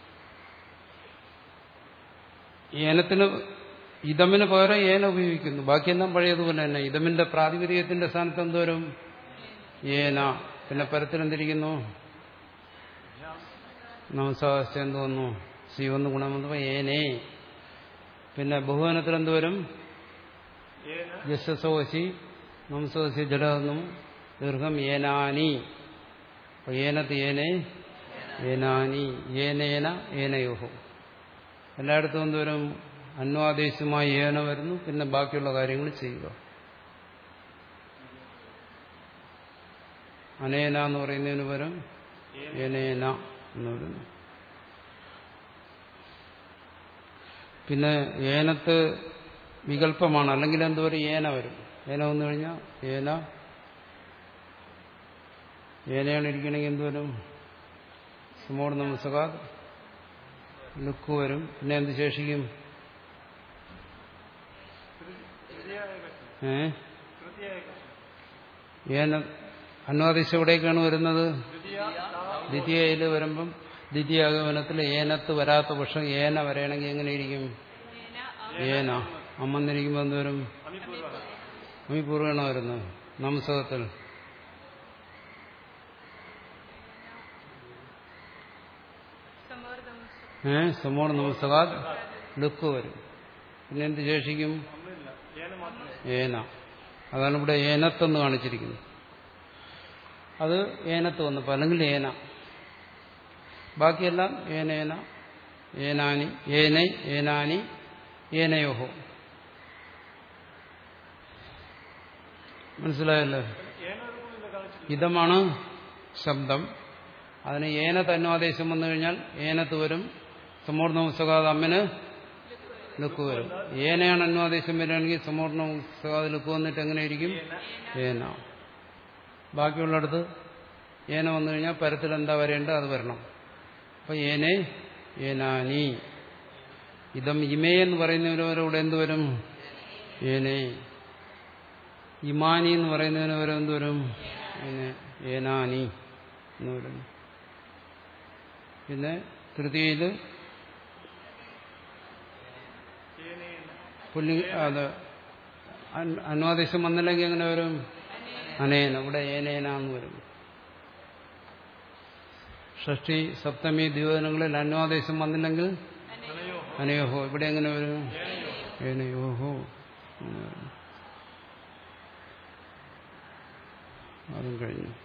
ഏനത്തിന് ഇതമിന് പകരം ഏന ഉപയോഗിക്കുന്നു ബാക്കിയെല്ലാം പഴയതുപോലെ തന്നെ ഇതമിന്റെ പ്രാതിപതികത്തിന്റെ സ്ഥാനത്ത് എന്തോരും ഏന പിന്നെ പരത്തിൽ എന്തിരിക്കുന്നു നമസ്കാരം എന്ത് വന്നു സി ഒന്ന് ഗുണം വന്നപ്പോ ഏനേ പിന്നെ ബഹുവനത്തിൽ എന്ത് വരും ഏന ജസ്സോസി നംസോസി ജലമെന്നും ദീർഘം ഏനാനി അപ്പൊ ഏനത്ത് ഏനേ ഏനാനി ഏനേന ഏനയോഹോ എല്ലായിടത്തും എന്തോരും അന്വാദേശമായി ഏന വരുന്നു പിന്നെ ബാക്കിയുള്ള കാര്യങ്ങൾ ചെയ്യുക അനേന എന്ന് പറയുന്നതിന് പകരം ഏനേന എന്ന് പറയുന്നു പിന്നെ ഏനത്ത് വികല്പമാണ് അല്ലെങ്കിൽ എന്ത് വരും ഏന വരും ഏന വന്നു കഴിഞ്ഞാൽ ഏന ഏനയാണ് ഇരിക്കണമെങ്കിൽ എന്ത് വരും സുമോട് നമസ്കാർ ലുക്ക് വരും പിന്നെ എന്ത് ശേഷിക്കും തൃതീയായ കക്ഷി ഏ തൃതീയായ കക്ഷി ഏന അന്വാദേശം എവിടേക്കാണ് വരുന്നത് ദ്വിതീയ ദ്വിതീയയിൽ വരുമ്പം ദ്വിതീയാഗമനത്തിൽ ഏനത്ത് വരാത്ത പക്ഷം ഏന വരണമെങ്കിൽ എങ്ങനെ ഇരിക്കും ഏന അമ്മന്നിരിക്കുമ്പോൾ എന്ത് വരും അമിപൂർവ അമിപൂർവ്വമാണ് വരുന്നത് നമസ്കത്തിൽ സമ്മർദ്ദം ഏ സമോട് നമസ്കാർ ലുക്ക് വരും പിന്നെ എന്ത് ശേഷിക്കും ഒന്നുമില്ല ഏന മാത്രമേ ഏന അതാണ് ഇവിടെ ഏനത്തെന്ന് കാണിച്ചിരിക്കുന്നത് അത് ഏനത്ത് വന്നപ്പോൾ അല്ലെങ്കിൽ ഏന ബാക്കിയെല്ലാം ഏനേന ഏനാനി ഏനൈ ഏനാനി ഏനയോഹോ മനസ്സിലായല്ലോ ഏന ഒരു കൂടി കാണിച്ചിട്ട് ഇതമാണ് ശബ്ദം അതിന് ഏന തന്വാദേശം വന്നു കഴിഞ്ഞാൽ ഏനത്ത് വരും സമൂർണ പുസ്തകാത് അമ്മിന് ലുക്ക് വരും ഏനയാണ് അന്വാദേശം വരികയാണെങ്കിൽ സമൂർണ പുസ്തകാത് ലുക്ക് വന്നിട്ട് എങ്ങനെ ഇരിക്കും ഏന ബാക്കിയുള്ളിടത്ത് ഏന വന്നു കഴിഞ്ഞാൽ പരത്തിൽ എന്താ വരേണ്ടത് അത് വരണം അപ്പൊ ഏനെ ഏനാനി ഇതം ഇമേ എന്ന് പറയുന്നവരോട് എന്ത് വരും ഏനേ ഇമാനി എന്ന് പറയുന്നതിന് വരെ എന്ത് വരും പിന്നെ ഏനാനി എന്ന് വരും പിന്നെ തൃതീയയില് പുല്ലി അത് അൻ- അന്വാദേശം വന്നില്ലെങ്കിൽ എങ്ങനെ വരും അനേന ഇവിടെ ഏനേന എന്ന് വരും ഷഷ്ടി സപ്തമി ദ്യോതനങ്ങളിൽ അന്വാദേശം വന്നില്ലെങ്കിൽ അനയോഹോ ഇവിടെ എങ്ങനെ വരും ഏനയോഹോ എന്ന് വരും അതും കഴിഞ്ഞു